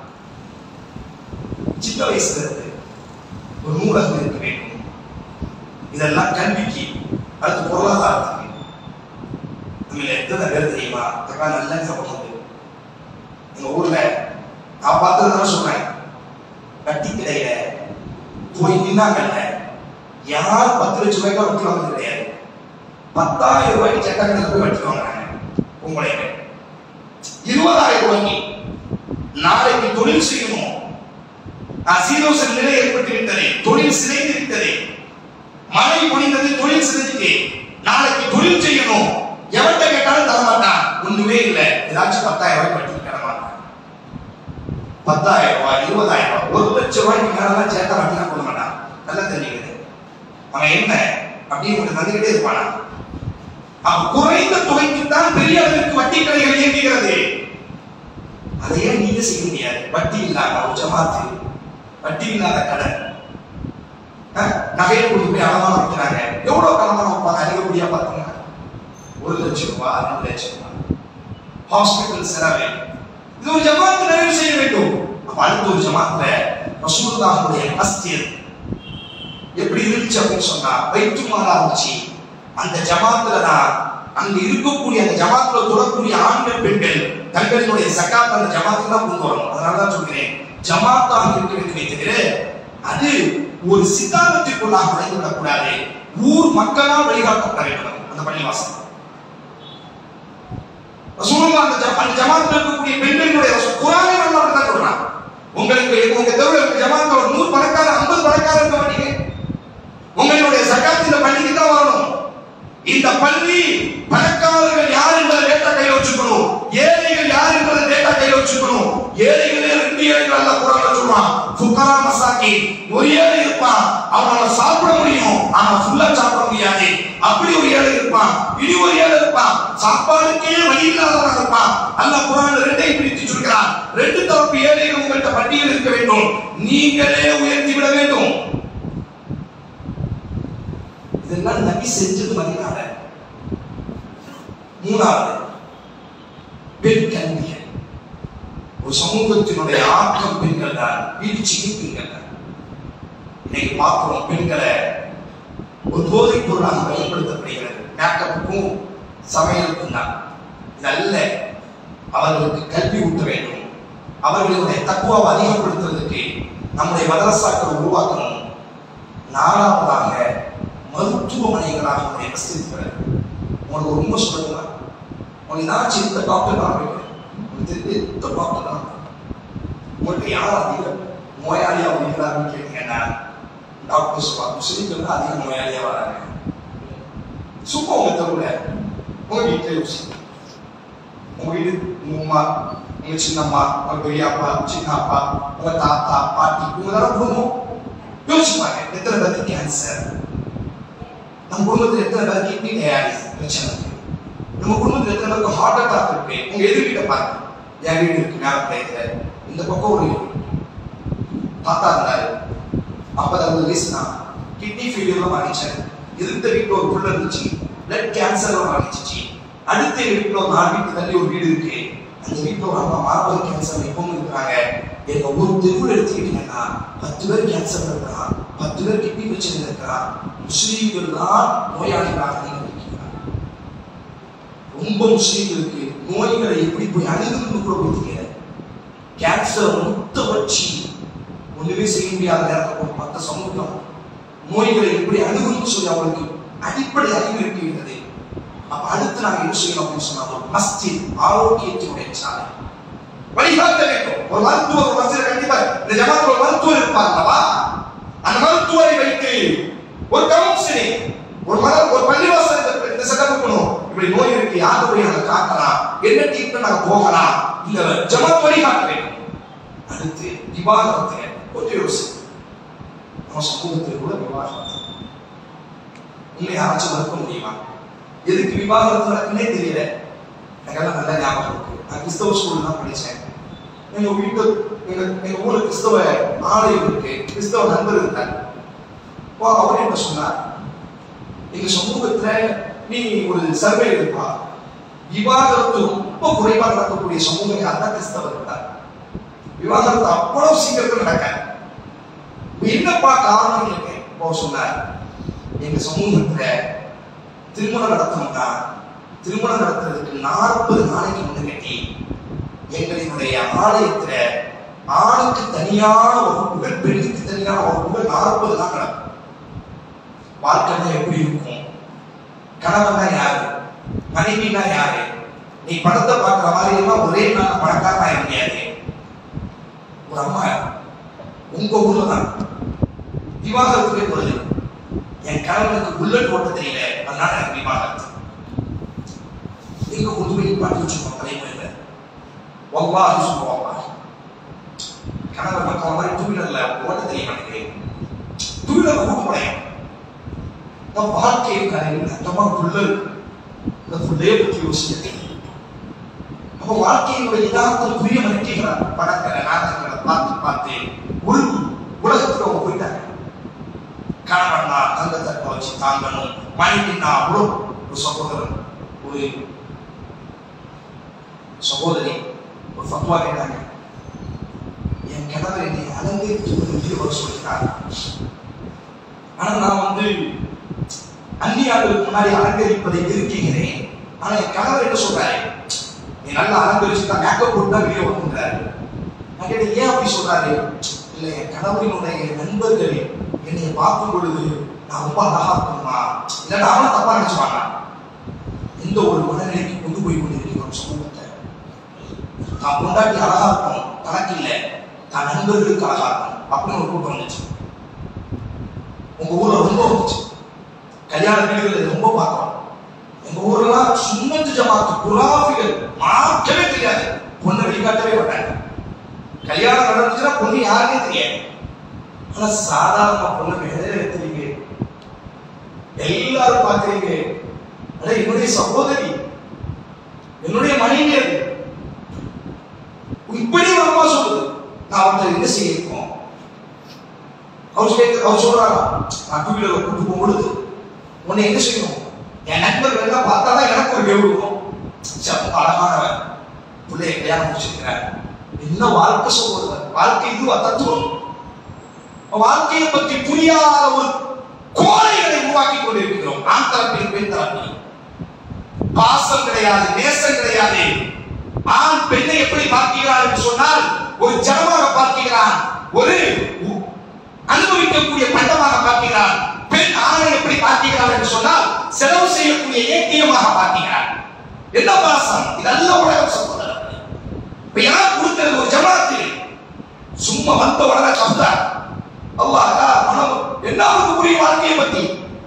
சின்ன வயசுல இருந்து ஒரு நூலகம் இருக்க வேண்டும் இதெல்லாம் கல்விக்கு அடுத்து பொருளாதாரத்துக்கு இதுல எத்தனை பேர் தெரியுமா இதெல்லாம் நல்ல ஞாபகம் உண்டு. எங்க ஊர்ல நான் பார்த்ததுதான் சொல்றேன் கட்டி கிடையில போய் நின்னாங்கல்ல யார் பத்து லட்சம் ரூபாய்க்கு வட்டி வாங்க கிடையாது பத்தாயிரம் ரூபாய்க்கு சட்டக்கடையில் போய் வட்டி வாங்குறாங்க உங்களைய இருபதாயிரம் ரூபாய்க்கு நாளைக்கு தொழில் செய்யணும் அசீரோசன் நிலை ஏற்பட்டு விட்டது தொழில் சிதைந்து விட்டது மழை பொழிந்தது தொழில் சிதைஞ்சுட்டு நாளைக்கு தொழில் செய்யணும் எவன்கிட்ட கேட்டாலும் தர மாட்டான் ஒண்ணுமே இல்ல ஏதாச்சும் பத்தாயிரம் ரூபாய் கட்டி தர மாட்டான் பத்தாயிரம் ரூபாய் இருபதாயிரம் ரூபாய் ஒரு லட்சம் ரூபாய்க்கு மேலாம் சேர்த்தா வட்டினா போட மாட்டான் நல்லா தெரிஞ்சுக்கிறது அவன் என்ன அப்படின்னு உங்களுக்கு தந்துகிட்டே இருப்பானா அப்ப குறைந்த தொகைக்கு தான் பெரிய அளவிற்கு வட்டி கடைகள் இயங்குகிறது அதை ஏன் நீங்க செய்ய முடியாது வட்டி இல்லாம ஒரு ஜமாத்து வட்டி இல்லாத கடன் அஹ், நகையை கொண்டு போய் அடமானம் வைக்கிறாங்க எவ்வளவு அடமானம் வைப்பாங்க அதிகப்படியா பாத்தீங்க ஒரு லட்சம் ரூபாய் ரெண்டு லட்சம் ரூபாய் ஹாஸ்பிட்டல் செலவு இது ஒரு ஜமாத்து நிறைவு செய்ய வேண்டும் அப்ப அடுத்த ஒரு ஜமாத்துல ரசூலுல்லாஹுடைய மஸ்ஜித் எப்படி இருந்துச்சு அப்படின்னு சொன்னா வைத்துமாறா இருந்துச்சு அந்த ஜமாத்துல தான் அங்க இருக்கக்கூடிய அந்த ஜமாத்துல தொடரக்கூடிய ஆண்கள் பெண்கள் தங்களினுடைய சக்காத் அந்த ஜமாத்துல தான் கொண்டு வரணும் அதனால தான் சொல்கிறேன் ஜமாத்தாக இருக்க வேண்டுமே தவிர அது ஒரு சித்தாந்தத்திற்குள்ளாக நுழைந்து விடக்கூடாது ஊர் மக்களால் வழிகாட்டப்பட வேண்டும் அந்த பள்ளிவாசல் ரசூலுல்லாஹி இன்னும் அந்த ஜ- அந்த ஜமாத்தில் இருக்கக்கூடிய பெண்களுடைய குரானே நல்லா அப்படிதான் சொல்றான் உங்களுக்கு உங்க தெருவில் இருக்க ஜமாத்தில் ஒரு நூறு பணக்காரர் ஐம்பது பணக்காரர் இருக்க மாட்டீங்க உங்களுடைய சகாத் இந்த பள்ளிக்கு தான் வரணும் இந்த பள்ளி பணக்காரர்கள் யார் என்பதை டேட்டா கையில வச்சுக்கணும் ஏழைகள் யார் என்பதை டேட்டா கையில வச்சுக்கணும் ஏழைகளே ரெண்டு ஏழைகள் அல்ல குரான்ல சொல்றான் ஃபுகரா மசாக்கி ஒரு ஏழை இருப்பான் அவனால சாப்பிட முடியும் ஆனா ஃபுல்லா சாப்பிட முடியாது அப்படி ஒரு ஏழை இருப்பான் இனி ஒரு ஏழை இருப்பான் சாப்பாடுக்கே வழி இல்லாதவனாக இருப்பான் அல்லாஹ் குரான் ரெண்டையும் பிரித்து சொல்கிறான் ரெண்டு தரப்பு ஏழைகள் உங்கள்கிட்ட பட்டியல் இருக்க வேண்டும் நீங்களே உயர்த்தி விட வேண்டும் இதெல்லாம் நபி செஞ்சது மதினால மூணாவது பெண் கல்விகள் ஒரு சமூகத்தினுடைய ஆக்கம் பெண்கள் தான் வீழ்ச்சியும் பெண்கள் தான் இன்னைக்கு பார்க்கிறோம் பெண்களை ஒரு போதைப் பொருளாக பயன்படுத்தப்படுகிறது மேக்கப்புக்கும் சமையலுக்கும் தான் இதல்ல அவர்களுக்கு கல்வி ஊட்ட வேண்டும் அவர்களுடைய தக்குவாவை அதிகப்படுத்துவதற்கு நம்முடைய மதரசாக்கள் உருவாக்கணும் நாலாவதாக மருத்துவமனைகளாக நம்முடைய வசதிகள் உங்களுக்கு ஒரு உண்மை சொல்லணுமா உங்களுக்கு நான் இந்த டாக்டர் தான் இருக்கேன் உங்களுக்கு தெரிஞ்சு இந்த டாக்டர் தான் உங்களுக்கு யார் அதிக நோயாளியா இருக்கிறாருன்னு கேட்டீங்கன்னா டாக்டர் சொல்லுவாங்க முஸ்லீம்கள் தான் அதிக நோயாளியா வராங்க சும்மா உங்க தெருவில் உங்க வீட்டில் யோசிங்க உங்க வீடு உங்க அம்மா உங்க சின்னம்மா உங்க பெரியப்பா சின்னப்பா உங்க தாத்தா பாட்டி இவங்க தான் குடும்பம் யோசிப்பாங்க எத்தனை பேருக்கு கேன்சர் நம்ம குடும்பத்தில் எத்தனை பேருக்கு கிட்னி டயாலிஸ் பிரச்சனை இருக்கு நம்ம குடும்பத்தில் எத்தனை பேருக்கு ஹார்ட் அட்டாக் இருக்கு உங்க எதிர்கிட்ட பாருங்க என் வீடு இருக்கு மேலப்பாளையத்துல இந்த பக்கம் ஒரு தாத்தா இருந்தாரு ஐம்பது அறுபது வயசு தான் கிட்னி ஃபெயிலியர்ல மாறிச்சாரு இருந்த வீட்டுல ஒரு புள்ள இருந்துச்சு பிளட் கேன்சர்ல மாறிச்சிச்சு அடுத்த வீட்டுல ஒரு நாலு வீட்டு தள்ளி ஒரு வீடு இருக்கு அந்த வீட்டுல ஒரு அம்மா மார்பக கேன்சர் எப்பவும் இருக்கிறாங்க எங்க ஒரு தெருவில் எடுத்துக்கிட்டீங்கன்னா பத்து பேர் கேன்சர் இருக்கிறான் பத்து பேர் கிட்னி பிரச்சனை இருக்கிறான் முஸ்லீம்கள் தான் நோயாளிகளாக அதிகம் இருக்கிறார் ரொம்ப முஸ்லீம்களுக்கு நோய்களை எப்படி போய் அணுகுன்னு கூட புரிஞ்சுக்கல கேன்சர் முத்த வச்சு ஒண்ணுமே செய்ய முடியாத நேரத்தில் மற்ற சமூகம் நோய்களை எப்படி அணுகுன்னு சொல்லி அவங்களுக்கு அடிப்படை அறிவு இருக்கின்றது அப்ப அடுத்து நாங்க என்ன செய்யணும் அப்படின்னு சொன்னா மஸ்ஜித் ஆரோக்கியத்தினுடைய சாலை வழிகாட்ட வேண்டும் ஒரு மருத்துவர் ஒரு மஸ்ஜித் கண்டிப்பா இந்த ஜமாத்தில் ஒரு மருத்துவர் இருப்பார் அல்லவா அந்த மருத்துவரை வைத்து ஒரு கவுன்சிலிங் ஒரு மத ஒரு பள்ளிவாசல் இந்த- இந்த செட்டப் இருக்கணும் இப்படி நோய் இருக்கு யார் போய் நாங்க காட்டலாம் என்ன ட்ரீட்மெண்ட் நாங்க போகலாம் இந்த ஜமாத் வழிகாட்ட வேண்டும் அடுத்து விவாதத்தை கொஞ்சம் யோசி நம்ம சமூகத்தில் கூட விவாதம் உங்களை யாராச்சும் மறுக்க முடியுமா எதுக்கு விவாதம் நடக்குன்னே தெரியல எனக்கெல்லாம் நல்ல ஞாபகம் இருக்கு நான் கிறிஸ்தவ ஸ்கூல் தான் படிச்சேன் எங்க வீட்டு எங்க எங்க ஊர்ல கிறிஸ்தவ ஆலயம் இருக்கு கிறிஸ்தவ நண்பர் இருந்தார் அப்போ அவர் என்ன சொன்னார் எங்க சமூகத்துல நீ ஒரு சர்வே எடுப்பா விவாகரத்து ரொம்ப குறைவா நடக்கக்கூடிய சமூகம் யாருன்னா கிறிஸ்தவர் இருந்தார் விவாகரத்து அவ்வளவு சீக்கிரத்தில் நடக்காது இப்ப என்னப்பா காரணம் கேட்டேன் இப்போ சொன்னார் எங்க சமூகத்துல திருமணம் நடத்தணும்னா திருமணம் நடத்துறதுக்கு நாற்பது நாளைக்கு முன்னாடி எங்களினுடைய ஆலயத்துல ஆணுக்கு தனியான வகுப்புகள் பெண்ணுக்கு தனியான வகுப்புகள் நாற்பது நாள் நடக்கும் வாழ்க்கைனா எப்படி இருக்கும் கணவன்னா யாரு மனைவினா யாரு நீ படத்தை பார்க்குற மாதிரி எல்லாம் ஒரே நாள் பணக்காரனா இருக்க முடியாது ஒரு அம்மா உங்க ஊர்ல தான் விவாகரத்துக்கே போகுது என் கணவனுக்கு புல்லட் ஓட்ட தெரியல அதனால எனக்கு விவாகரத்து எங்க கொண்டு போய் பாட்டி வச்சுக்கோங்க தலைமுறையில வவ்வா சொல்லுவாங்க கணவர் மக்கள் மாதிரி டூ வீலர்ல ஓட்ட தெரிய மாட்டேங்குது டூ வீலர் கூட்ட முடியும் நம்ம வாழ்க்கையில் கரையில் நட்டமா புல்ல இந்த புள்ளைய பத்தி யோசிக்க அப்ப வாழ்க்கையினுடைய யதார்த்தம் புரிய மறைக்கிறார் படங்களை நாடகங்களை பார்த்து பார்த்து ஒரு உலகத்துக்கு அவங்க போயிட்டாங்க கணவன்னா தங்க தக்க வச்சு தாங்கணும் மனைவின்னா அவ்வளோ ஒரு சகோதரன் ஒரு சகோதரி ஒரு ஃபத்வா கேட்டாங்க என் கணவர் என்னை அலங்கரித்து வெளியே வர சொல்கிறார் ஆனா நான் வந்து அந்நியாளுக்கு முன்னாடி அலங்கரிப்பதை நிறுத்துகிறேன் ஆனா என் கணவர் என்ன சொல்றாரு நீ நல்லா அலங்கரிச்சு தான் மேக்கப் போட்டு தான் வெளியே வந்துன்றாரு நான் கேட்டேன் ஏன் அப்படி சொல்றாரு இல்ல என் கணவரினுடைய நண்பர்கள் என்னை பார்க்கும் பொழுது நான் ரொம்ப அழகா இருக்கணுமா இல்லைன்னா அவனை தப்பா நினைச்சுவாங்க எந்த ஒரு மனநிலைக்கு கொண்டு போய் கொண்டிருக்கிறோம் சமூகத்தை தான் பொண்டாட்டி அழகா இருக்கணும் தனக்கு இல்ல தான் நண்பர்களுக்கு அழகா இருக்கணும் அப்படின்னு ஒரு கூட்டம் வந்துச்சு உங்க ஊர்ல ரொம்ப வந்துச்சு கல்யாண வீடுகள் இது ரொம்ப பார்க்கலாம் எங்க ஊர்லாம் சுண்ணத்து ஜமாத்து குராஃபிகள் மாற்றவே தெரியாது பொண்ணை வெளிக்காட்டவே மாட்டாங்க கல்யாணம் நடந்துச்சுன்னா பொண்ணு யாருன்னே தெரியாது ஆனா சாதாரண பொண்ணு மேலே தெரியுங்க எல்லாரும் பார்க்கறீங்க அட என்னுடைய சகோதரி என்னுடைய மனைவி அது இப்படி ஒரு அம்மா சொல்லுது நான் அவர்கிட்ட என்ன செய்யிருக்கோம் அவர் கேட்க அவர் சொல்றாரா நான் டூ வீலர்ல கூட்டு போகும்பொழுது உன்னை என்ன செய்யணும் என் நண்பர்கள் எல்லாம் பார்த்தாதான் எனக்கு ஒரு கெவுருக்கும் ரொம்ப அழகானவன் பிள்ளைய கல்யாணம் முடிச்சிருக்கிறார் என்ன வாழ்க்கை சொல்வது வாழ்க்கை இதுவா தத்துவம் வாழ்க்கையை பற்றி புரியாத ஒரு கோழைகளை உருவாக்கி கொண்டிருக்கிறோம் ஆண் தரப்பில் பெண் தரப்பில் பாசம் கிடையாது நேசம் கிடையாது ஆண் பெண்ணை எப்படி பார்க்கிறான் என்று சொன்னால் ஒரு ஜனமாக பார்க்கிறான் ஒரு உ- அனுபவிக்கக்கூடிய பண்டமாக பார்க்கிறான் பெண் ஆணை எப்படி பார்க்கிறான் என்று சொன்னால் செலவு செய்யக்கூடிய ஏக்கியமாக பார்க்கிறான் என்ன பாசம் இதெல்லாம் உலகம் சகோதரர்களே இப்ப யார் கொடுக்கிறது ஒரு ஜமாத்து சும்மா வந்த உடனே கப்தா அல்லாஹ் மனம் என்ன அவனுக்கு புரியும் வாழ்க்கையை பத்தி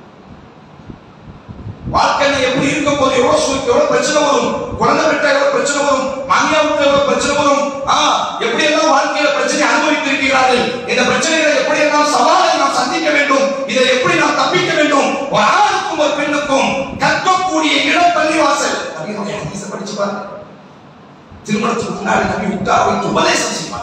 வாழ்க்கையில எப்படி இருக்க போது எவ்வளவு சு- எவ்வளவு பிரச்சனை வரும் குழந்தை விட்டா எவ்வளவு பிரச்சனை வரும் மாமியா விட்டா எவ்வளவு பிரச்சனை வரும் ஆ எப்படி எல்லாம் வாழ்க்கையில பிரச்சனை அனுபவித்து இருக்கிறார்கள் இந்த பிரச்சனைகளை எப்படி எல்லாம் சவாலை நாம் சந்திக்க வேண்டும் இதை எப்படி நாம் தப்பிக்க வேண்டும் ஒரு ஆணுக்கும் ஒரு பெண்ணுக்கும் கற்கக்கூடிய இடம் பள்ளிவாசல் நபியினுடைய ஹதீஸை படிச்சு பாருங்க திருமணத்துக்கு முன்னாடி நபி உட்கார வைத்து உபதேசம் செய்வார்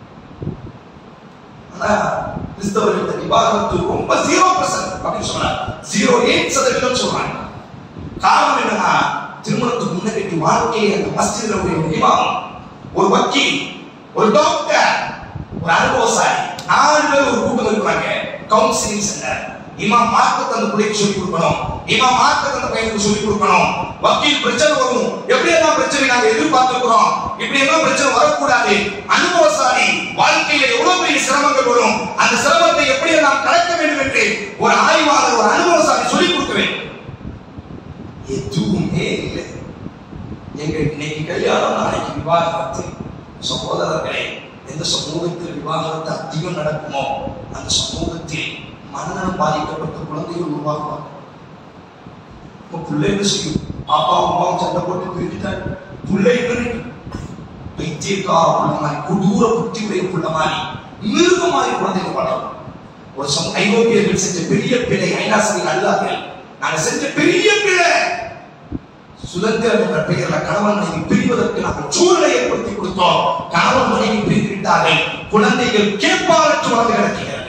ஆனா கிறிஸ்தவர்கள் விவாகரத்து ரொம்ப ஜீரோ பர்சன்ட் அப்படின்னு சொன்னார் ஜீரோ எயிட் சதவீதம் சொல்றாங்க காரணம் என்னன்னா திருமணத்துக்கு முன்னாடி வாழ்க்கையை அந்த மஸ்ஜிதில் ஒரு இமாம் ஒரு வக்கீல் ஒரு டாக்டர் ஒரு அனுபவசாலி நாலு பேர் ஒரு கூட்டம் இருக்கிறாங்க கவுன்சிலிங் சென்டர் இமாம் மார்க்கத்தை அந்த பிள்ளைக்கு சொல்லிக் கொடுக்கணும் இமாம் மார்க்கத்தை அந்த பையனுக்கு சொல்லிக் கொடுக்கணும் வக்கீல் பிரச்சனை வரும் எப்படி எல்லாம் பிரச்சனை நாங்க எதிர்பார்த்திருக்கிறோம் இப்படி எல்லாம் பிரச்சனை வரக்கூடாது அனுபவசாலி வாழ்க்கையில எவ்வளவு பெரிய சிரமங்கள் வரும் அந்த சிரமத்தை எப்படி நாம் கடக்க வேண்டும் என்று ஒரு ஆய்வாளர் ஒரு அனுபவசாலி சொல்லிக் கொடுக்க வேண்டும் எதுவுமே இல்லை எங்க இன்னைக்கு கல்யாணம் நாளைக்கு விவாகரத்து சகோதரர்களே எந்த சமூகத்தில் விவாகரத்து அதிகம் நடக்குமோ அந்த சமூகத்தில் மனநலம் பாதிக்கப்பட்ட குழந்தைகள் உருவாகுவாங்க இப்ப பிள்ளை என்ன செய்யும் அப்பா அம்மாவும் சண்டை போட்டு பிரிஞ்சுட்டாங்க பிள்ளை என்ன வைத்தியக்கார புள்ள மாதிரி கொடூர புத்தி உடைய புள்ள மாதிரி மிருக மாதிரி குழந்தைகள் வளரும் ஒரு சம ஐரோப்பியர்கள் செஞ்ச பெரிய பிழை ஐநா சபையில் அல்லாதீர்கள் நாங்க செஞ்ச பெரிய பிழை சுதந்திரம் என்ற பெயர்ல கணவன் மனைவி பிரிவதற்கு நாங்கள் சூழலை ஏற்படுத்தி கொடுத்தோம் கணவன் மனைவி பிரிந்து விட்டார்கள் குழந்தைகள் கேட்பாரற்று வளர்ந்து கிடக்கிறார்கள்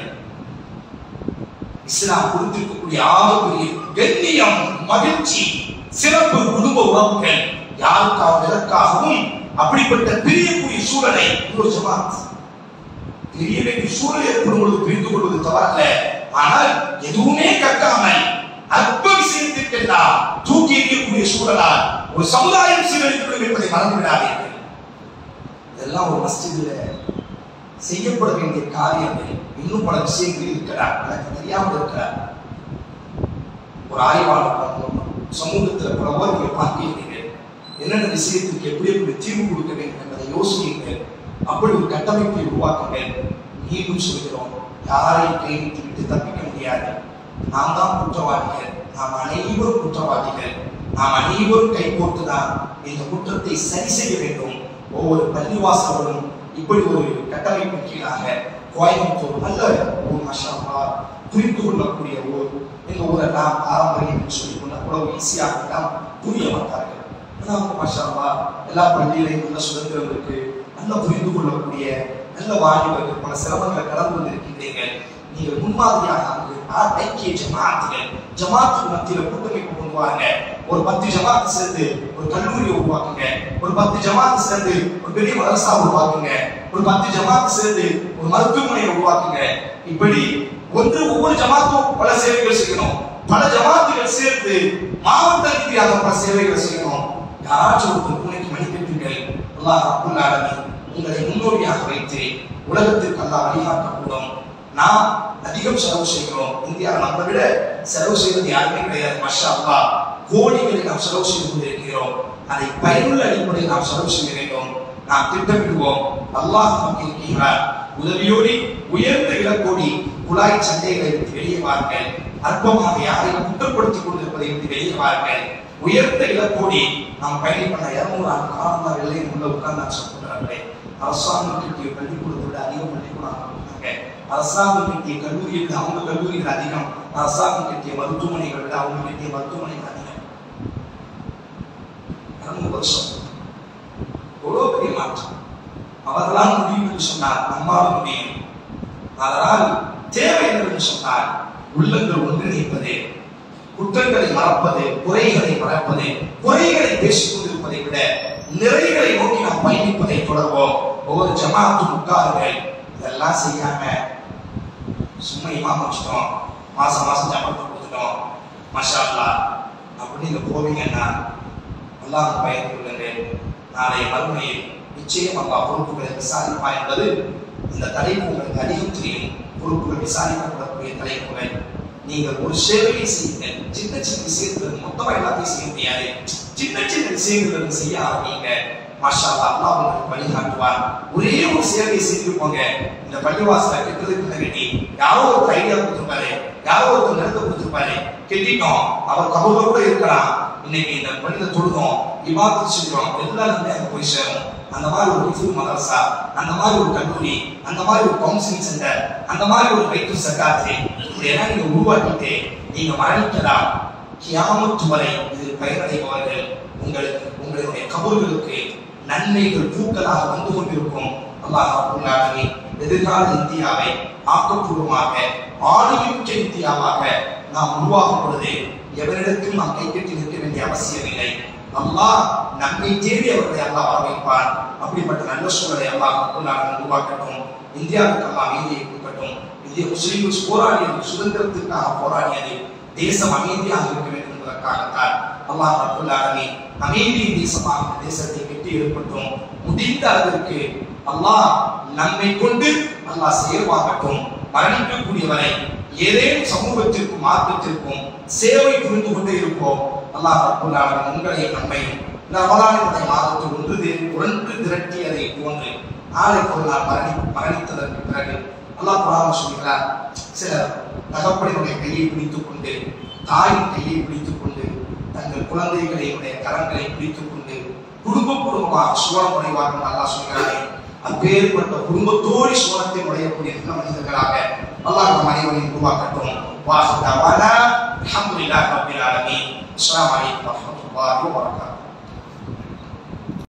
இஸ்லாம் கொடுத்திருக்கக்கூடிய ஆகக்கூடிய கண்ணியம் மகிழ்ச்சி சிறப்பு குடும்ப உறவுகள் யாருக்காவது எதற்காகவும் அப்படிப்பட்ட பிரியக்கூடிய சூழலை ஒரு ஜமாத் பிரிய வேண்டிய சூழல் ஏற்படும் பொழுது பிரிந்து கொள்வது தவறல்ல ஆனால் எதுவுமே கற்காமல் அற்ப விஷயத்திற்கெல்லாம் தூக்கி எறியக்கூடிய சூழலால் ஒரு சமுதாயம் சீரழிக்கப்படும் என்பதை மறந்து விடாதீர்கள் இதெல்லாம் ஒரு மஸ்ஜிதில் செய்யப்பட வேண்டிய காரியங்கள் இன்னும் பல விஷயங்கள் இருக்கிறார் எனக்கு தெரியாமல் இருக்கிறார் ஒரு ஆய்வாளர் பார்க்கணும். சமூகத்துல பல நீங்கள் பார்க்கிறீர்கள் என்னென்ன விஷயத்துக்கு எப்படி எப்படி தீர்வு கொடுக்க வேண்டும் என்பதை யோசியுங்கள் அப்படி ஒரு கட்டமைப்பை உருவாக்குங்கள் மீண்டும் சொல்கிறோம் யாரையும் கைவிட்டு விட்டு தப்பிக்க முடியாது நாம் தான் குற்றவாளிகள் நாம் அனைவரும் குற்றவாளிகள் நாம் அனைவரும் கை தான் இந்த குற்றத்தை சரி செய்ய வேண்டும் ஒவ்வொரு பள்ளிவாசல்களும் இப்படி ஒரு கட்டமைப்பு கீழாக கோயம்புத்தூர் நல்ல ஒரு மஷாவா புரிந்து கொள்ளக்கூடிய ஊர் எங்க ஊரெல்லாம் பாரம்பரியம் என்று சொல்லிக் கொள்ள அவ்வளவு ஈஸியாக எல்லாம் புரிய மாட்டார்கள் ஆனால் மஷாவா எல்லா பள்ளியிலையும் நல்ல சுதந்திரம் இருக்கு நல்ல புரிந்து கொள்ளக்கூடிய நல்ல வாலிபர்கள் பல சிரமங்களை கடந்து வந்திருக்கின்றீர்கள் நீங்கள் முன்மாதிரியாக அங்கு ஆ- ஐக்கிய ஜமாத்துகள் ஜமாத்துக்கு மத்தியில கூட்டமைப்பு கொண்டு வாங்க ஒரு பத்து ஜமாத்து சேர்ந்து ஒரு கல்லூரியை உருவாக்குங்க ஒரு பத்து ஜமாத்து சேர்ந்து ஒரு பெரிய மதரசா உருவாக்குங்க ஒரு பத்து ஜமாத்து சேர்ந்து ஒரு மருத்துவமனையை உருவாக்குங்க இப்படி ஒன்று ஒவ்வொரு ஜமாத்தும் பல சேவைகள் செய்யணும் பல ஜமாத்துகள் சேர்ந்து மாவட்ட ரீதியாக பல சேவைகள் செய்யணும் யாராச்சும் ஒரு பூனைக்கு மணிக்கட்டுங்கள் அல்லாஹ் ரப்புல் ஆலமீன் உங்களை முன்னோடியாக வைத்து உலகத்திற்கு அல்லாஹ் வழிகாட்டக்கூடும் நாம் அதிகம் செலவு செய்கிறோம் இந்தியாவில் நம்மை விட செலவு செய்வது யாருமே கிடையாது மஷா அல்லா கோடிகளை நாம் செலவு செய்து கொண்டிருக்கிறோம் அதை பயனுள்ள அடிப்படையில் நாம் செலவு செய்ய வேண்டும் நாம் திட்டமிடுவோம் அல்லாஹ் நமக்கு இருக்கிறார் உதவியோடி உயர்ந்த இலக்கோடி குழாய் சண்டைகளை விட்டு வெளியே வாருங்கள் அற்பமாக யாரையும் குற்றப்படுத்திக் கொண்டிருப்பதை விட்டு வெளியே வாருங்கள் உயர்ந்த இலக்கோடி நாம் பயணம் பண்ண இருநூறு ஆண்டு காலம் தான் வெள்ளை உள்ள உட்கார்ந்து சொல்றாங்களே அரசாங்கம் கிட்டிய பள்ளிக்கூடத்தை விட அதிகம் பள்ளிக்கூடம் கொடுத்தாங்க அரசாங்கம் கட்டிய கல்லூரியை விட அவங்க கல்லூரிகள் அதிகம் அரசாங்கம் கட்டிய மருத்துவமனைகளை விட அவங்க கட்டிய மருத்துவமனைகள் அதிகம் இருநூறு வருஷம் எவ்வளவு பெரிய மாற்றம் அவர்களால் முடியும் என்று சொன்னார் நம்மால் முடியும் அதனால் தேவை என்று சொன்னார் உள்ளங்கள் ஒன்றிணைப்பது குற்றங்களை மறப்பது குறைகளை மறப்பது குறைகளை பேசிக் கொண்டிருப்பதை விட நிறைகளை நோக்கி நாம் பயணிப்பதை தொடர்வோம் ஒவ்வொரு ஜமாத்தும் உட்காருங்கள் இதெல்லாம் செய்யாம சும்மா இமாம் வச்சுட்டோம் மாசம் மாசம் ஜமாத்து கொடுத்துட்டோம் மஷா அல்லாஹ் அப்படின்னு நீங்க போவீங்கன்னா அல்லாஹ் பயந்து கொள்ளுங்கள் நாளை மறுமையில் நிச்சயம் அல்லாஹ் பொறுப்புகளை விசாரிப்பா என்பது இந்த தலைப்பு உங்களுக்கு அதிகம் தெரியும் பொறுப்புகள் விசாரிக்கப்படக்கூடிய தலைப்புகள் நீங்கள் ஒரு சேவையை செய்யுங்கள் சின்ன சின்ன விஷயத்துல மொத்தமா எல்லாத்தையும் செய்ய முடியாது சின்ன சின்ன விஷயங்கள் செய்ய ஆரம்பிங்க மாஷா அல்லாஹ் அல்லாஹ் உங்களுக்கு வழிகாட்டுவார் ஒரே ஒரு சேவையை செய்து போங்க இந்த பள்ளிவாசல கெட்டதுக்கு கட்டி யாரோ ஒரு ஐடியா கொடுத்துருப்பாரு யாரோ ஒருத்தர் நிறுத்த கொடுத்துருப்பாரு கெட்டிட்டோம் அவர் கபூர்ல கூட இருக்கலாம் இன்னைக்கு இந்த பள்ளியில தொழுதோம் இமாத்து செஞ்சோம் எல்லாம் அங்க போய் சேரும் அந்த மாதிரி ஒரு இஃபு மதரசா அந்த மாதிரி ஒரு கல்லூரி அந்த மாதிரி ஒரு கவுன்சிலிங் சென்டர் அந்த மாதிரி ஒரு வைத்து சக்காத்து இப்படி எல்லாம் நீங்க உருவாக்கிட்டு நீங்க மரணிக்கலாம் கியாமத்து வரை இது பயனடைபவர்கள் உங்களுக்கு உங்களுடைய கபர்களுக்கு நன்மைகள் பூக்களாக வந்து கொண்டிருக்கும் அல்லாஹ் ரப்பல் ஆலமீன் எதிர்கால இந்தியாவை ஆக்கப்பூர்வமாக ஆளுமிக்க இந்தியாவாக நாம் உருவாகும் பொழுது எவரிடத்தில் நாம் கைகட்டி நிற்க வேண்டிய அவசியமில்லை அல்லாஹ் நம்மை தேடி அவர்களை அல்லாஹ் வரவைப்பார் அப்படிப்பட்ட நல்ல சூழலை அல்லாஹ் ரப்பல் ஆலமீன் உருவாக்கட்டும் இந்தியாவுக்கு அல்லாஹ் அமைதியை கொடுக்கட்டும் இந்திய முஸ்லிம்கள் போராடியது சுதந்திரத்திற்காக போராடியது தேசம் அமைதியாக இருக்க வேண்டும் என்பதற்காகத்தான் அல்லாஹ் ரப்பல் ஆலமீன் அமைதியின் தேசமாக இந்த தேசத்தை வெற்றி ஏற்பட்டும் முடிந்த அளவிற்கு அல்லாஹ் நம்மை கொண்டு அல்லாஹ் செயல்பாகட்டும் மரணிக்கக்கூடியவரை ஏதேனும் சமூகத்திற்கும் மார்க்கத்திற்கும் சேவை புரிந்து கொண்டே இருப்போம் அல்லாஹ் ரப்பல் ஆலமீன் உங்களை நம்மையும் இந்த ரமலானுடைய மாதத்தில் ஒன்று தே- ஒன்று திரட்டியதை போன்று நாளைக்கு ஒரு நாள் மரணி மரணித்ததற்கு பிறகு அல்லாஹ் குரான் சொல்கிறார் சிலர் தகப்பனுடைய கையை பிடித்துக் கொண்டு தாயின் கையை பிடித்துக் கொண்டு தங்கள் குழந்தைகளுடைய கரங்களை பிடித்துக் கொண்டு குடும்ப குடும்பமாக சுவனம் அடைவார்கள் அல்லாஹ் சொல்கிறாரே அப்பேற்பட்ட குடும்பத்தோடு சுவனத்தை உடையக்கூடிய நல்ல மனிதர்களாக அல்லாஹ் நம் அனைவரையும் உருவாக்கட்டும் வாஹ் தவானா அல்ஹம்துலில்லாஹி ரப்பில் ஆலமீன் அஸ்ஸலாமு அலைக்கும் வரஹ்மத்துல்லாஹி வபரகாத்துஹு